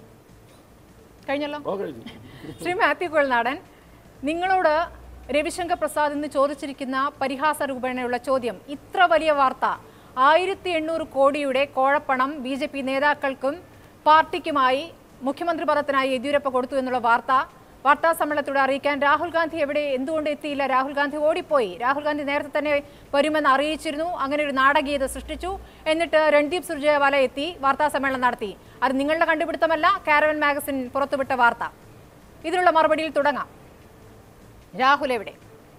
കഴിഞ്ഞല്ലോ ഓ, കഴിഞ്ഞു. ശ്രീ മാത്യു കുഴൽനാടൻ നിങ്ങളോട് രവിശങ്കർ പ്രസാദ് ഇന്ന് ചോദിച്ചിരിക്കുന്ന പരിഹാസ രൂപേണയുള്ള ചോദ്യം ഇത്ര വലിയ വാർത്ത ആയിരത്തി എണ്ണൂറ് കോടിയുടെ കോഴപ്പണം ബി ജെ പി നേതാക്കൾക്കും പാർട്ടിക്കുമായി മുഖ്യമന്ത്രി പദത്തിനായി യെദ്യൂരപ്പ കൊടുത്തു എന്നുള്ള വാർത്ത വാർത്താ സമ്മേളനത്തോടെ അറിയിക്കാൻ രാഹുൽ ഗാന്ധി എവിടെ എന്തുകൊണ്ട് എത്തിയില്ല രാഹുൽ ഗാന്ധി ഓടിപ്പോയി രാഹുൽ ഗാന്ധി നേരത്തെ തന്നെ വരുമെന്ന് അറിയിച്ചിരുന്നു അങ്ങനെ ഒരു നാടകീയത സൃഷ്ടിച്ചു എന്നിട്ട് രൺദീപ് സുർജേവാല എത്തി വാർത്താ സമ്മേളനം നടത്തി അത് നിങ്ങളുടെ കണ്ടുപിടുത്തമല്ല കാരവൻ മാഗസിൻ പുറത്തുവിട്ട വാർത്ത ഇതിനുള്ള മറുപടിയിൽ തുടങ്ങാം രാഹുൽ എവിടെ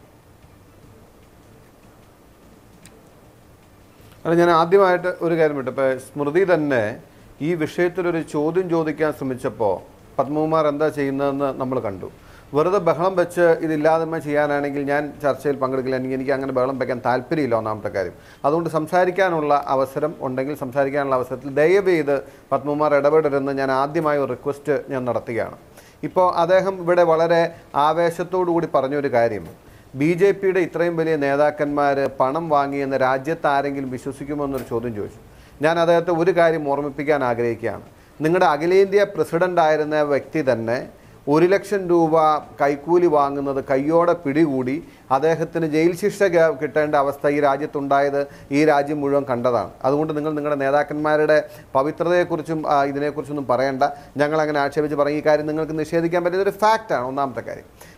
അല്ല ഞാൻ ആദ്യമായിട്ട് ഒരു കാര്യം വിട്ടു ഇപ്പോൾ സ്മൃതി തന്നെ ഈ വിഷയത്തിലൊരു ചോദ്യം ചോദിക്കാൻ ശ്രമിച്ചപ്പോൾ പത്മകുമാർ എന്താ ചെയ്യുന്നതെന്ന് നമ്മൾ കണ്ടു വെറുതെ ബഹളം വെച്ച് ഇതില്ലാതെ ചെയ്യാനാണെങ്കിൽ ഞാൻ ചർച്ചയിൽ പങ്കെടുക്കില്ല എനിക്ക് എനിക്ക് അങ്ങനെ ബഹളം വെക്കാൻ താല്പര്യമില്ല ഒന്നാമത്തെ കാര്യം അതുകൊണ്ട് സംസാരിക്കാനുള്ള അവസരം ഉണ്ടെങ്കിൽ സംസാരിക്കാനുള്ള അവസരത്തിൽ ദയവ് ചെയ്ത് പത്മകുമാർ ഇടപെടരുതെന്ന് ഞാൻ ആദ്യമായി ഒരു റിക്വസ്റ്റ് ഞാൻ നടത്തുകയാണ് ഇപ്പോൾ അദ്ദേഹം ഇവിടെ വളരെ ആവേശത്തോടു കൂടി പറഞ്ഞൊരു കാര്യം ബി ജെ പിയുടെ ഇത്രയും വലിയ നേതാക്കന്മാർ പണം വാങ്ങിയെന്ന് രാജ്യത്ത് ആരെങ്കിലും വിശ്വസിക്കുമോ എന്നൊരു ചോദ്യം ചോദിച്ചു ഞാൻ അദ്ദേഹത്തെ ഒരു കാര്യം ഓർമ്മിപ്പിക്കാൻ ആഗ്രഹിക്കുകയാണ് നിങ്ങളുടെ അഖിലേന്ത്യാ പ്രസിഡന്റ് ആയിരുന്ന വ്യക്തി തന്നെ ഒരു ലക്ഷം രൂപ കൈക്കൂലി വാങ്ങുന്നത് കയ്യോടെ പിടികൂടി അദ്ദേഹത്തിന് ജയിൽ ശിക്ഷ ഗ- കിട്ടേണ്ട അവസ്ഥ ഈ രാജ്യത്തുണ്ടായത് ഈ രാജ്യം മുഴുവൻ കണ്ടതാണ് അതുകൊണ്ട് നിങ്ങൾ നിങ്ങളുടെ നേതാക്കന്മാരുടെ പവിത്രതയെക്കുറിച്ചും ആ, ഇതിനെക്കുറിച്ചൊന്നും പറയണ്ട ഞങ്ങൾ അങ്ങനെ ആക്ഷേപിച്ച് പറയും ഈ കാര്യം നിങ്ങൾക്ക് നിഷേധിക്കാൻ പറ്റുന്ന ഒരു ഫാക്റ്റാണ് ഒന്നാമത്തെ കാര്യം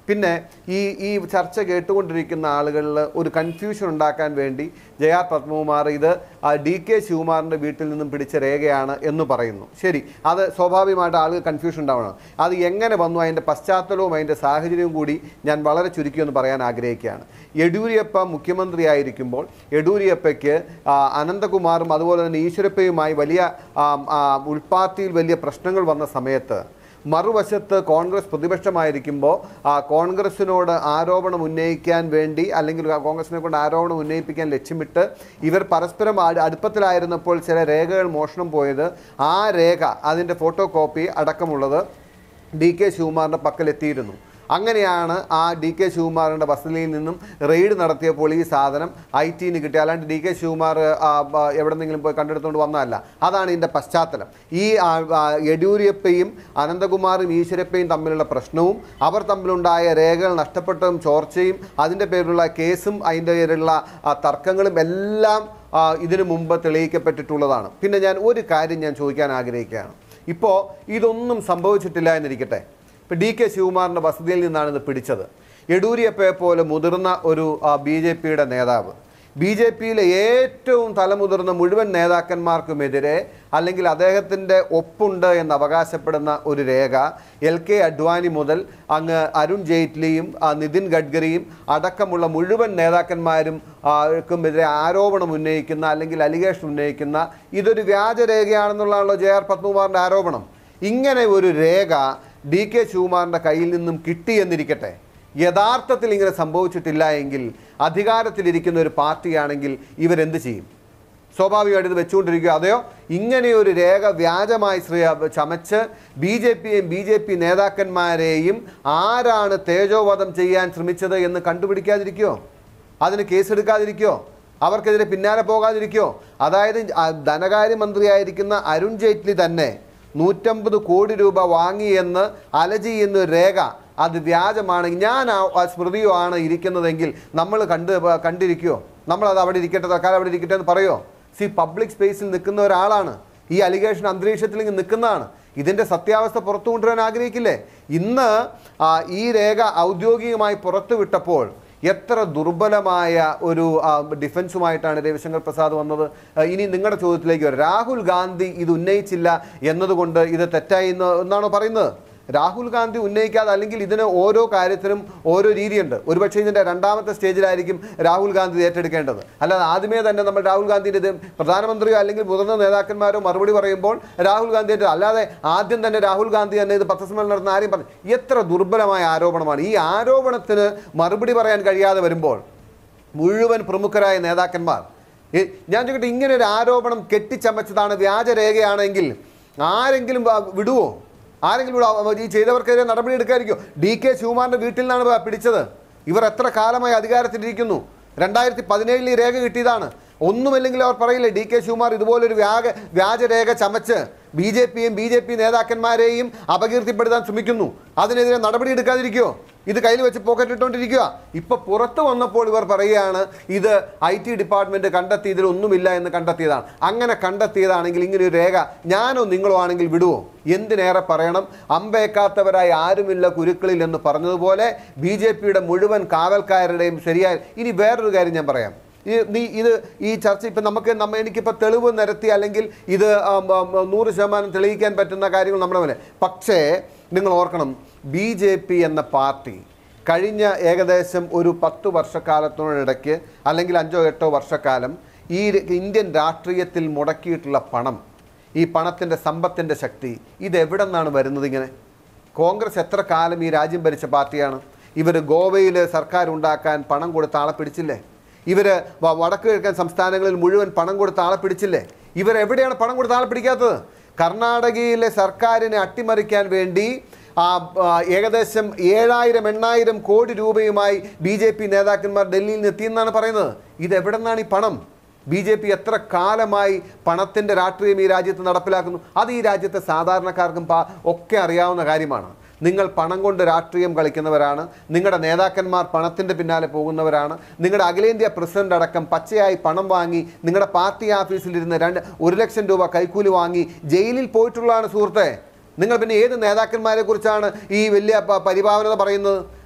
പിന്നെ ഈ ഈ ചർച്ച കേട്ടുകൊണ്ടിരിക്കുന്ന ആളുകളിൽ ഒരു കൺഫ്യൂഷൻ ഉണ്ടാക്കാൻ വേണ്ടി ജെ ആർ പത്മകുമാർ ഇത് ആ, ഡി കെ ശിവകുമാറിൻ്റെ വീട്ടിൽ നിന്നും പിടിച്ച രേഖയാണ് എന്ന് പറയുന്നു ശരി അത് സ്വാഭാവികമായിട്ട് ആളുകൾ കൺഫ്യൂഷൻ ഉണ്ടാവണം അത് എങ്ങനെ വന്നു അതിൻ്റെ പശ്ചാത്തലവും അതിൻ്റെ സാഹചര്യവും കൂടി ഞാൻ വളരെ ചുരുക്കി എന്ന് പറയാൻ ആഗ്രഹിക്കുകയാണ് യെഡ്യൂരപ്പ മുഖ്യമന്ത്രിയായിരിക്കുമ്പോൾ യെഡ്യൂരപ്പയ്ക്ക് ആ, അനന്തകുമാറും അതുപോലെ തന്നെ ഈശ്വരപ്പയുമായി വലിയ ആ, ആ, ഉൾപാർട്ടിയിൽ വലിയ പ്രശ്നങ്ങൾ വന്ന സമയത്ത് മറുവശത്ത് കോൺഗ്രസ് പ്രതിപക്ഷമായിരിക്കുമ്പോൾ ആ കോൺഗ്രസിനോട് ആരോപണം ഉന്നയിക്കാൻ വേണ്ടി അല്ലെങ്കിൽ ആ കോൺഗ്രസിനെ കൊണ്ട് ആരോപണം ഉന്നയിപ്പിക്കാൻ ലക്ഷ്യമിട്ട് ഇവർ പരസ്പരം അട്- അടുപ്പത്തിലായിരുന്നപ്പോൾ ചില രേഖകൾ മോഷണം പോയത് ആ രേഖ അതിൻ്റെ ഫോട്ടോ കോപ്പി അടക്കമുള്ളത് ഡി കെ ശിവകുമാറിൻ്റെ പക്കലെത്തിയിരുന്നു അങ്ങനെയാണ് ആ ഡി കെ ശിവകുമാറിൻ്റെ വസതിയിൽ നിന്നും റെയ്ഡ് നടത്തിയപ്പോൾ ഈ സാധനം ഐ ടിന് കിട്ടി അല്ലാണ്ട് ഡി കെ ശിവകുമാർ എവിടെന്നെങ്കിലും പോയി കണ്ടെടുത്തുകൊണ്ട് വന്നതല്ല അതാണ് ഇതിൻ്റെ പശ്ചാത്തലം ഈ ആ, ആ, യെഡ്യൂരപ്പയും അനന്തകുമാറും ഈശ്വരപ്പയും തമ്മിലുള്ള പ്രശ്നവും അവർ തമ്മിലുണ്ടായ രേഖകൾ നഷ്ടപ്പെട്ടതും ചോർച്ചയും അതിൻ്റെ പേരിലുള്ള കേസും അതിൻ്റെ പേരിലുള്ള ആ, തർക്കങ്ങളും എല്ലാം ആ, ഇതിനു മുമ്പ് തെളിയിക്കപ്പെട്ടിട്ടുള്ളതാണ് പിന്നെ ഞാൻ ഒരു കാര്യം ഞാൻ ചോദിക്കാൻ ആഗ്രഹിക്കുകയാണ് ഇപ്പോൾ ഇതൊന്നും സംഭവിച്ചിട്ടില്ല എന്നിരിക്കട്ടെ ഇപ്പോൾ ഡി കെ ശിവകുമാറിൻ്റെ വസതിയിൽ നിന്നാണ് ഇത് പിടിച്ചത് യെഡൂരിയപ്പയെ പോലെ മുതിർന്ന ഒരു ബി ജെ പിയുടെ നേതാവ് ബി ജെ പിയിലെ ഏറ്റവും തലമുതിർന്ന മുഴുവൻ നേതാക്കന്മാർക്കുമെതിരെ അല്ലെങ്കിൽ അദ്ദേഹത്തിൻ്റെ ഒപ്പുണ്ട് എന്ന് അവകാശപ്പെടുന്ന ഒരു രേഖ എൽ കെ അഡ്വാനി മുതൽ അങ്ങ് അരുൺ ജെയ്റ്റ്ലിയും ആ, നിതിൻ ഗഡ്കരിയും അടക്കമുള്ള മുഴുവൻ നേതാക്കന്മാരും ആ, ക്കുമെതിരെ ആരോപണം ഉന്നയിക്കുന്ന അല്ലെങ്കിൽ അലിഗേഷൻ ഉന്നയിക്കുന്ന ഇതൊരു വ്യാജരേഖയാണെന്നുള്ളതാണല്ലോ ജെ ആർ പത്മകുമാറിൻ്റെ ആരോപണം ഇങ്ങനെ ഒരു രേഖ ഡി കെ ശിവകുമാറിൻ്റെ കയ്യിൽ നിന്നും കിട്ടിയെന്നിരിക്കട്ടെ യഥാർത്ഥത്തിൽ ഇങ്ങനെ സംഭവിച്ചിട്ടില്ല എങ്കിൽ അധികാരത്തിലിരിക്കുന്ന ഒരു പാർട്ടിയാണെങ്കിൽ ഇവരെന്ത് ചെയ്യും സ്വാഭാവികമായിട്ട് ഇത് വെച്ചുകൊണ്ടിരിക്കുക അതെയോ ഇങ്ങനെയൊരു രേഖ വ്യാജമായി ശ്രീ ചമച്ച് ബി ജെ പിയെയും ബി ജെ പി നേതാക്കന്മാരെയും ആരാണ് തേജോവധം ചെയ്യാൻ ശ്രമിച്ചത് എന്ന് കണ്ടുപിടിക്കാതിരിക്കുമോ അതിന് കേസെടുക്കാതിരിക്കുമോ അവർക്കെതിരെ പിന്നാലെ പോകാതിരിക്കുമോ അതായത് ആ ധനകാര്യമന്ത്രിയായിരിക്കുന്ന അരുൺ ജെയ്റ്റ്ലി തന്നെ നൂറ്റമ്പത് കോടി രൂപ വാങ്ങിയെന്ന് അലജി എന്നൊരു രേഖ അത് വ്യാജമാണെങ്കിൽ ഞാൻ ആ ആ സ്മൃതിയോ ആണ് ഇരിക്കുന്നതെങ്കിൽ നമ്മൾ കണ്ട് കണ്ടിരിക്കുമോ നമ്മളത് അവിടെ ഇരിക്കട്ടെ തൽക്കാലം അവിടെ ഇരിക്കട്ടെ എന്ന് പറയുമോ സി പബ്ലിക് സ്പേസിൽ നിൽക്കുന്ന ഒരാളാണ് ഈ അലിഗേഷൻ അന്തരീക്ഷത്തിൽ ഇങ്ങ് നിൽക്കുന്നതാണ് ഇതിൻ്റെ സത്യാവസ്ഥ പുറത്തു കൊണ്ടുവരാൻ ആഗ്രഹിക്കില്ലേ ഇന്ന് ആ, ഈ രേഖ ഔദ്യോഗികമായി പുറത്തു വിട്ടപ്പോൾ എത്ര ദുർബലമായ ഒരു ആ, ഡിഫൻസുമായിട്ടാണ് രവിശങ്കർ പ്രസാദ് വന്നത് ആ, ഇനി നിങ്ങളുടെ ചോദ്യത്തിലേക്ക് വരാം രാഹുൽ ഗാന്ധി ഇത് ഉന്നയിച്ചില്ല എന്നതുകൊണ്ട് ഇത് തെറ്റായി എന്ന് എന്നാണോ പറയുന്നത് രാഹുൽ ഗാന്ധി ഉന്നയിക്കാതെ അല്ലെങ്കിൽ ഇതിന് ഓരോ കാര്യത്തിനും ഓരോ രീതിയുണ്ട് ഒരുപക്ഷെ ഇതിൻ്റെ രണ്ടാമത്തെ സ്റ്റേജിലായിരിക്കും രാഹുൽ ഗാന്ധി ഇത് ഏറ്റെടുക്കേണ്ടത് അല്ലാതെ ആദ്യമേ തന്നെ നമ്മൾ രാഹുൽ ഗാന്ധിൻ്റെ ഇത് പ്രധാനമന്ത്രിയോ അല്ലെങ്കിൽ മുതിർന്ന നേതാക്കന്മാരോ മറുപടി പറയുമ്പോൾ രാഹുൽ ഗാന്ധിയുടെ അല്ലാതെ ആദ്യം തന്നെ രാഹുൽ ഗാന്ധി തന്നെ ഇത് പത്രസമ്മേളനം നടന്ന ആരെയും പറഞ്ഞു എത്ര ദുർബലമായ ആരോപണമാണ് ഈ ആരോപണത്തിന് മറുപടി പറയാൻ കഴിയാതെ വരുമ്പോൾ മുഴുവൻ പ്രമുഖരായ നേതാക്കന്മാർ ഈ- ഞാൻ ചോദിക്കട്ടെ ഇങ്ങനെ ഒരു ആരോപണം കെട്ടിച്ചമച്ചതാണ് വ്യാജരേഖയാണെങ്കിൽ ആരെങ്കിലും ആ, വിടുവോ ആരെങ്കിലും വിടുവോ? ഈ ചെയ്തവർക്കെതിരെ നടപടി എടുക്കാതിരിക്കുമോ ഡി കെ ശിവകുമാറിന്റെ വീട്ടിൽ നിന്നാണ് പ- പിടിച്ചത് ഇവർ എത്ര കാലമായി അധികാരത്തിലിരിക്കുന്നു രണ്ടായിരത്തി പതിനേഴിൽ ഈ രേഖ കിട്ടിയതാണ് ഒന്നുമില്ലെങ്കിൽ അവർ പറയില്ലേ ഡി കെ ശിവകുമാർ ഇതുപോലൊരു വ്യാജ വ്യാജരേഖ ചമച്ച് ബി ജെ പിയും ബി ജെ പി നേതാക്കന്മാരെയും അപകീർത്തിപ്പെടുത്താൻ ശ്രമിക്കുന്നു അതിനെതിരെ നടപടി എടുക്കാതിരിക്കുമോ ഇത് കയ്യിൽ വെച്ച് പോക്കറ്റ് ഇട്ടുകൊണ്ടിരിക്കുക ഇപ്പൊ പുറത്തു വന്നപ്പോൾ ഇവർ പറയുകയാണ് ഇത് ഐ ടി ഡിപ്പാർട്ട്മെന്റ് കണ്ടെത്തി ഇതിലൊന്നുമില്ല എന്ന് കണ്ടെത്തിയതാണ് അങ്ങനെ കണ്ടെത്തിയതാണെങ്കിൽ ഇങ്ങനെ ഒരു രേഖ ഞാനോ നിങ്ങളോ ആണെങ്കിൽ വിടുവോ എന്തിനേറെ പറയണം അമ്പേക്കാത്തവരായി ആരുമില്ല കുരുക്കളിൽ എന്ന് പറഞ്ഞതുപോലെ ബി ജെ പിയുടെ മുഴുവൻ കാവൽക്കാരുടെയും ശരിയായ ഇനി വേറൊരു കാര്യം ഞാൻ പറയാം ഈ നീ ഇത് ഈ ചർച്ച ഇപ്പം നമുക്ക് നമ്മ എനിക്കിപ്പോൾ തെളിവ് നിരത്തി അല്ലെങ്കിൽ ഇത് ആ, ആ, ആ, നൂറ് ശതമാനം തെളിയിക്കാൻ പറ്റുന്ന കാര്യങ്ങൾ നമ്മുടെ മുന്നിൽ പക്ഷേ നിങ്ങൾ ഓർക്കണം ബി ജെ പി എന്ന പാർട്ടി കഴിഞ്ഞ ഏകദേശം ഒരു പത്ത് വർഷക്കാലത്തിനോടിടയ്ക്ക് അല്ലെങ്കിൽ അഞ്ചോ എട്ടോ വർഷക്കാലം ഈ ര- ഇന്ത്യൻ രാഷ്ട്രീയത്തിൽ മുടക്കിയിട്ടുള്ള പണം ഈ പണത്തിൻ്റെ സമ്പത്തിൻ്റെ ശക്തി ഇത് എവിടെ നിന്നാണ് വരുന്നത് ഇങ്ങനെ കോൺഗ്രസ് എത്ര കാലം ഈ രാജ്യം ഭരിച്ച പാർട്ടിയാണ് ഇവർ ഗോവയിൽ സർക്കാർ ഉണ്ടാക്കാൻ പണം കൊടുത്ത ആളെ പിടിച്ചില്ലേ ഇവർ വടക്ക് കിഴക്കൻ സംസ്ഥാനങ്ങളിൽ മുഴുവൻ പണം കൊടുത്ത ആളെ പിടിച്ചില്ലേ ഇവരെവിടെയാണ് പണം കൊടുത്ത ആളെ പിടിക്കാത്തത് കർണാടകയിലെ സർക്കാരിനെ അട്ടിമറിക്കാൻ വേണ്ടി ആ, ആ, ഏകദേശം ഏഴായിരം എണ്ണായിരം കോടി രൂപയുമായി ബി ജെ പി നേതാക്കന്മാർ ഡൽഹിയിൽ നിന്ന് എത്തിയെന്നാണ് പറയുന്നത് ഇത് എവിടെ നിന്നാണ് ഈ പണം ബി ജെ പി എത്ര കാലമായി പണത്തിൻ്റെ രാഷ്ട്രീയം ഈ രാജ്യത്ത് നടപ്പിലാക്കുന്നു അത് ഈ രാജ്യത്തെ സാധാരണക്കാർക്കും പാ- ഒക്കെ അറിയാവുന്ന കാര്യമാണ് നിങ്ങൾ പണം കൊണ്ട് രാഷ്ട്രീയം കളിക്കുന്നവരാണ് നിങ്ങളുടെ നേതാക്കന്മാർ പണത്തിൻ്റെ പിന്നാലെ പോകുന്നവരാണ് നിങ്ങളുടെ അഖിലേന്ത്യാ പ്രസിഡന്റ് അടക്കം പച്ചയായി പണം വാങ്ങി നിങ്ങളുടെ പാർട്ടി ഓഫീസിലിരുന്ന് രണ്ട് ഒരു ലക്ഷം രൂപ കൈക്കൂലി വാങ്ങി ജയിലിൽ പോയിട്ടുള്ളതാണ് സുഹൃത്തെ നിങ്ങൾ പിന്നെ ഏത് നേതാക്കന്മാരെ കുറിച്ചാണ് ഈ വലിയ പ- പരിഭാവനത പറയുന്നത്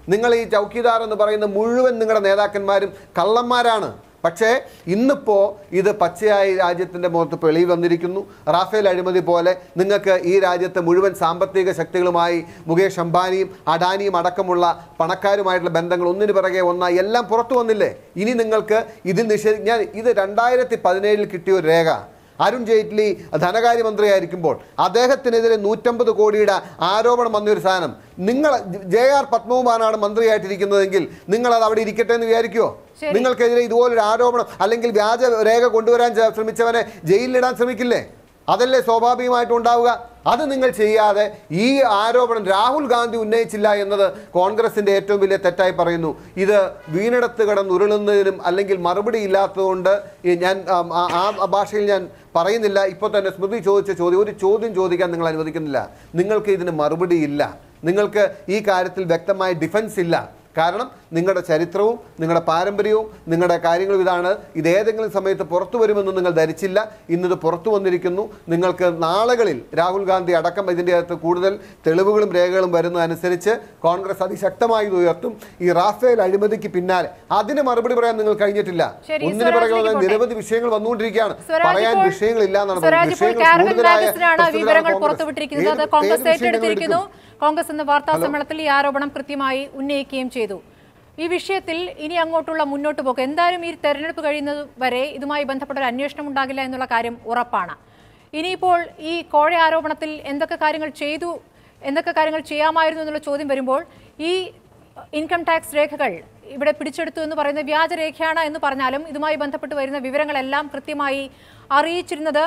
നിങ്ങൾ ഈ ചൗക്കിദാർ എന്ന് പറയുന്ന മുഴുവൻ നിങ്ങളുടെ നേതാക്കന്മാരും കള്ളന്മാരാണ് പക്ഷേ ഇന്നിപ്പോൾ ഇത് പച്ചയായി രാജ്യത്തിൻ്റെ മുഖത്ത് വെളി വന്നിരിക്കുന്നു റാഫേൽ അഴിമതി പോലെ നിങ്ങൾക്ക് ഈ രാജ്യത്തെ മുഴുവൻ സാമ്പത്തിക ശക്തികളുമായി മുകേഷ് അംബാനിയും അഡാനിയും അടക്കമുള്ള പണക്കാരുമായിട്ടുള്ള ബന്ധങ്ങൾ ഒന്നിനു പിറകെ ഒന്നായി എല്ലാം പുറത്തു വന്നില്ലേ ഇനി നിങ്ങൾക്ക് ഇതിൽ നിഷേധി ഞാൻ ഇത് രണ്ടായിരത്തി പതിനേഴിൽ കിട്ടിയ ഒരു രേഖ അരുൺ ജെയ്റ്റ്ലി ധനകാര്യമന്ത്രിയായിരിക്കുമ്പോൾ അദ്ദേഹത്തിനെതിരെ നൂറ്റമ്പത് കോടിയുടെ ആരോപണം വന്നൊരു സാധനം നിങ്ങൾ ജെ ആർ പത്മകുമാറാണ് മന്ത്രിയായിട്ടിരിക്കുന്നതെങ്കിൽ നിങ്ങൾ അത് അവിടെ ഇരിക്കട്ടെ എന്ന് വിചാരിക്കുമോ ശരി. നിങ്ങൾക്കെതിരെ ഇതുപോലൊരു ആരോപണം അല്ലെങ്കിൽ വ്യാജ രേഖ കൊണ്ടുവരാൻ ച- ശ്രമിച്ചവനെ ജയിലിലിടാൻ ശ്രമിക്കില്ലേ അതല്ലേ സ്വാഭാവികമായിട്ടും ഉണ്ടാവുക അത് നിങ്ങൾ ചെയ്യാതെ ഈ ആരോപണം രാഹുൽ ഗാന്ധി ഉന്നയിച്ചില്ല എന്നത് കോൺഗ്രസിന്റെ ഏറ്റവും വലിയ തെറ്റായി പറയുന്നു ഇത് വീണിടത്ത് കിടന്ന് ഉരുളുന്നതിനും അല്ലെങ്കിൽ മറുപടി ഇല്ലാത്തതുകൊണ്ട് ഈ ഞാൻ ആം, ആ- ആ ഭാഷയിൽ ഞാൻ പറയുന്നില്ല ഇപ്പോൾ തന്നെ സ്മൃതി ചോദിച്ച ചോദ്യം ഒരു ചോദ്യം ചോദിക്കാൻ നിങ്ങൾ അനുവദിക്കുന്നില്ല നിങ്ങൾക്ക് ഇതിന് മറുപടി ഇല്ല നിങ്ങൾക്ക് ഈ കാര്യത്തിൽ വ്യക്തമായ ഡിഫൻസ് ഇല്ല കാരണം നിങ്ങളുടെ ചരിത്രവും നിങ്ങളുടെ പാരമ്പര്യവും നിങ്ങളുടെ കാര്യങ്ങളും ഇതാണ് ഇത് ഏതെങ്കിലും സമയത്ത് പുറത്തു വരുമെന്ന് നിങ്ങൾ ധരിച്ചില്ല ഇന്നിത് പുറത്തു വന്നിരിക്കുന്നു നിങ്ങൾക്ക് നാളുകളിൽ രാഹുൽ ഗാന്ധി അടക്കം ഇതിൻ്റെ അകത്ത് കൂടുതൽ തെളിവുകളും രേഖകളും വരുന്നതനുസരിച്ച് കോൺഗ്രസ് അതിശക്തമായി ഇത് ഉയർത്തും ഈ റാഫേൽ അഴിമതിക്ക് പിന്നാലെ അതിന് മറുപടി പറയാൻ നിങ്ങൾ കഴിഞ്ഞിട്ടില്ല ശരി, ഒന്നിന് സ്വരാജിലേക്ക് പുറകെ പോട്ടെ. നിരവധി വിഷയങ്ങൾ വന്നുകൊണ്ടിരിക്കുകയാണ് സ്വരാജ് പറയാൻ ഇപ്പോൾ- വിഷയങ്ങളില്ല എന്നാണ് സ്വരാജ് പറയുന്നത്. ഇപ്പോൾ വിഷയങ്ങൾ കാരവൻ കൂടുതലായ മാഗസിനാണ് പ്രശ്നത്തിലാണ് വിവരങ്ങൾ കോൺഗ്രസ്. പുറത്തുവിട്ടിരിക്കുന്നത് അത് ഏത്- കോൺഗ്രസ് ഏത് വിഷയങ്ങൾ ഏറ്റെടുത്തിരിക്കുന്നു എടുക്കും? കോൺഗ്രസ് ഇന്ന് വാർത്താ സമ്മേളനത്തിൽ ഈ ആരോപണം കൃത്യമായി ഉന്നയിക്കുകയും ചെയ്തു ഈ വിഷയത്തിൽ ഇനി അങ്ങോട്ടുള്ള മുന്നോട്ട് പോക്ക് എന്തായാലും ഈ തെരഞ്ഞെടുപ്പ് കഴിയുന്നത് വരെ ഇതുമായി ബന്ധപ്പെട്ട ഒരു അന്വേഷണം ഉണ്ടാകില്ല എന്നുള്ള കാര്യം ഉറപ്പാണ് ഇനിയിപ്പോൾ ഈ കോഴ ആരോപണത്തിൽ എന്തൊക്കെ കാര്യങ്ങൾ ചെയ്തു എന്തൊക്കെ കാര്യങ്ങൾ ചെയ്യാമായിരുന്നു എന്നുള്ള ചോദ്യം വരുമ്പോൾ ഈ ഇൻകം ടാക്സ് രേഖകൾ ഇവിടെ പിടിച്ചെടുത്തു എന്ന് പറയുന്ന വ്യാജരേഖയാണ് എന്ന് പറഞ്ഞാലും ഇതുമായി ബന്ധപ്പെട്ട് വരുന്ന വിവരങ്ങളെല്ലാം കൃത്യമായി അറിയിച്ചിരുന്നത്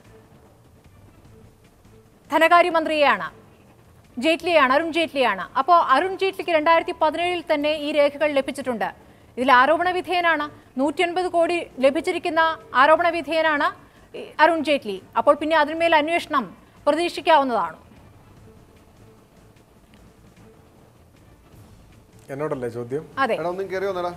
ധനകാര്യമന്ത്രിയെയാണ് ജെയ്റ്റ്ലിയാണ് അരുൺ ജെയ്റ്റ്ലിയാണ് അപ്പോൾ അരുൺ ജെയ്റ്റ്ലിക്ക് രണ്ടായിരത്തി പതിനേഴിൽ തന്നെ ഈ രേഖകൾ ലഭിച്ചിട്ടുണ്ട് ഇതിൽ ആരോപണ വിധേയനാണ് നൂറ്റി അൻപത് കോടി ലഭിച്ചിരിക്കുന്ന ആരോപണ വിധേയനാണ് ഈ അരുൺ ജെയ്റ്റ്ലി അപ്പോൾ പിന്നെ അതിന്മേൽ അന്വേഷണം പ്രതീക്ഷിക്കാവുന്നതാണ് എന്നോടല്ലേ ചോദ്യം അതെ എടാ ഒന്നും കയറി വന്നടാ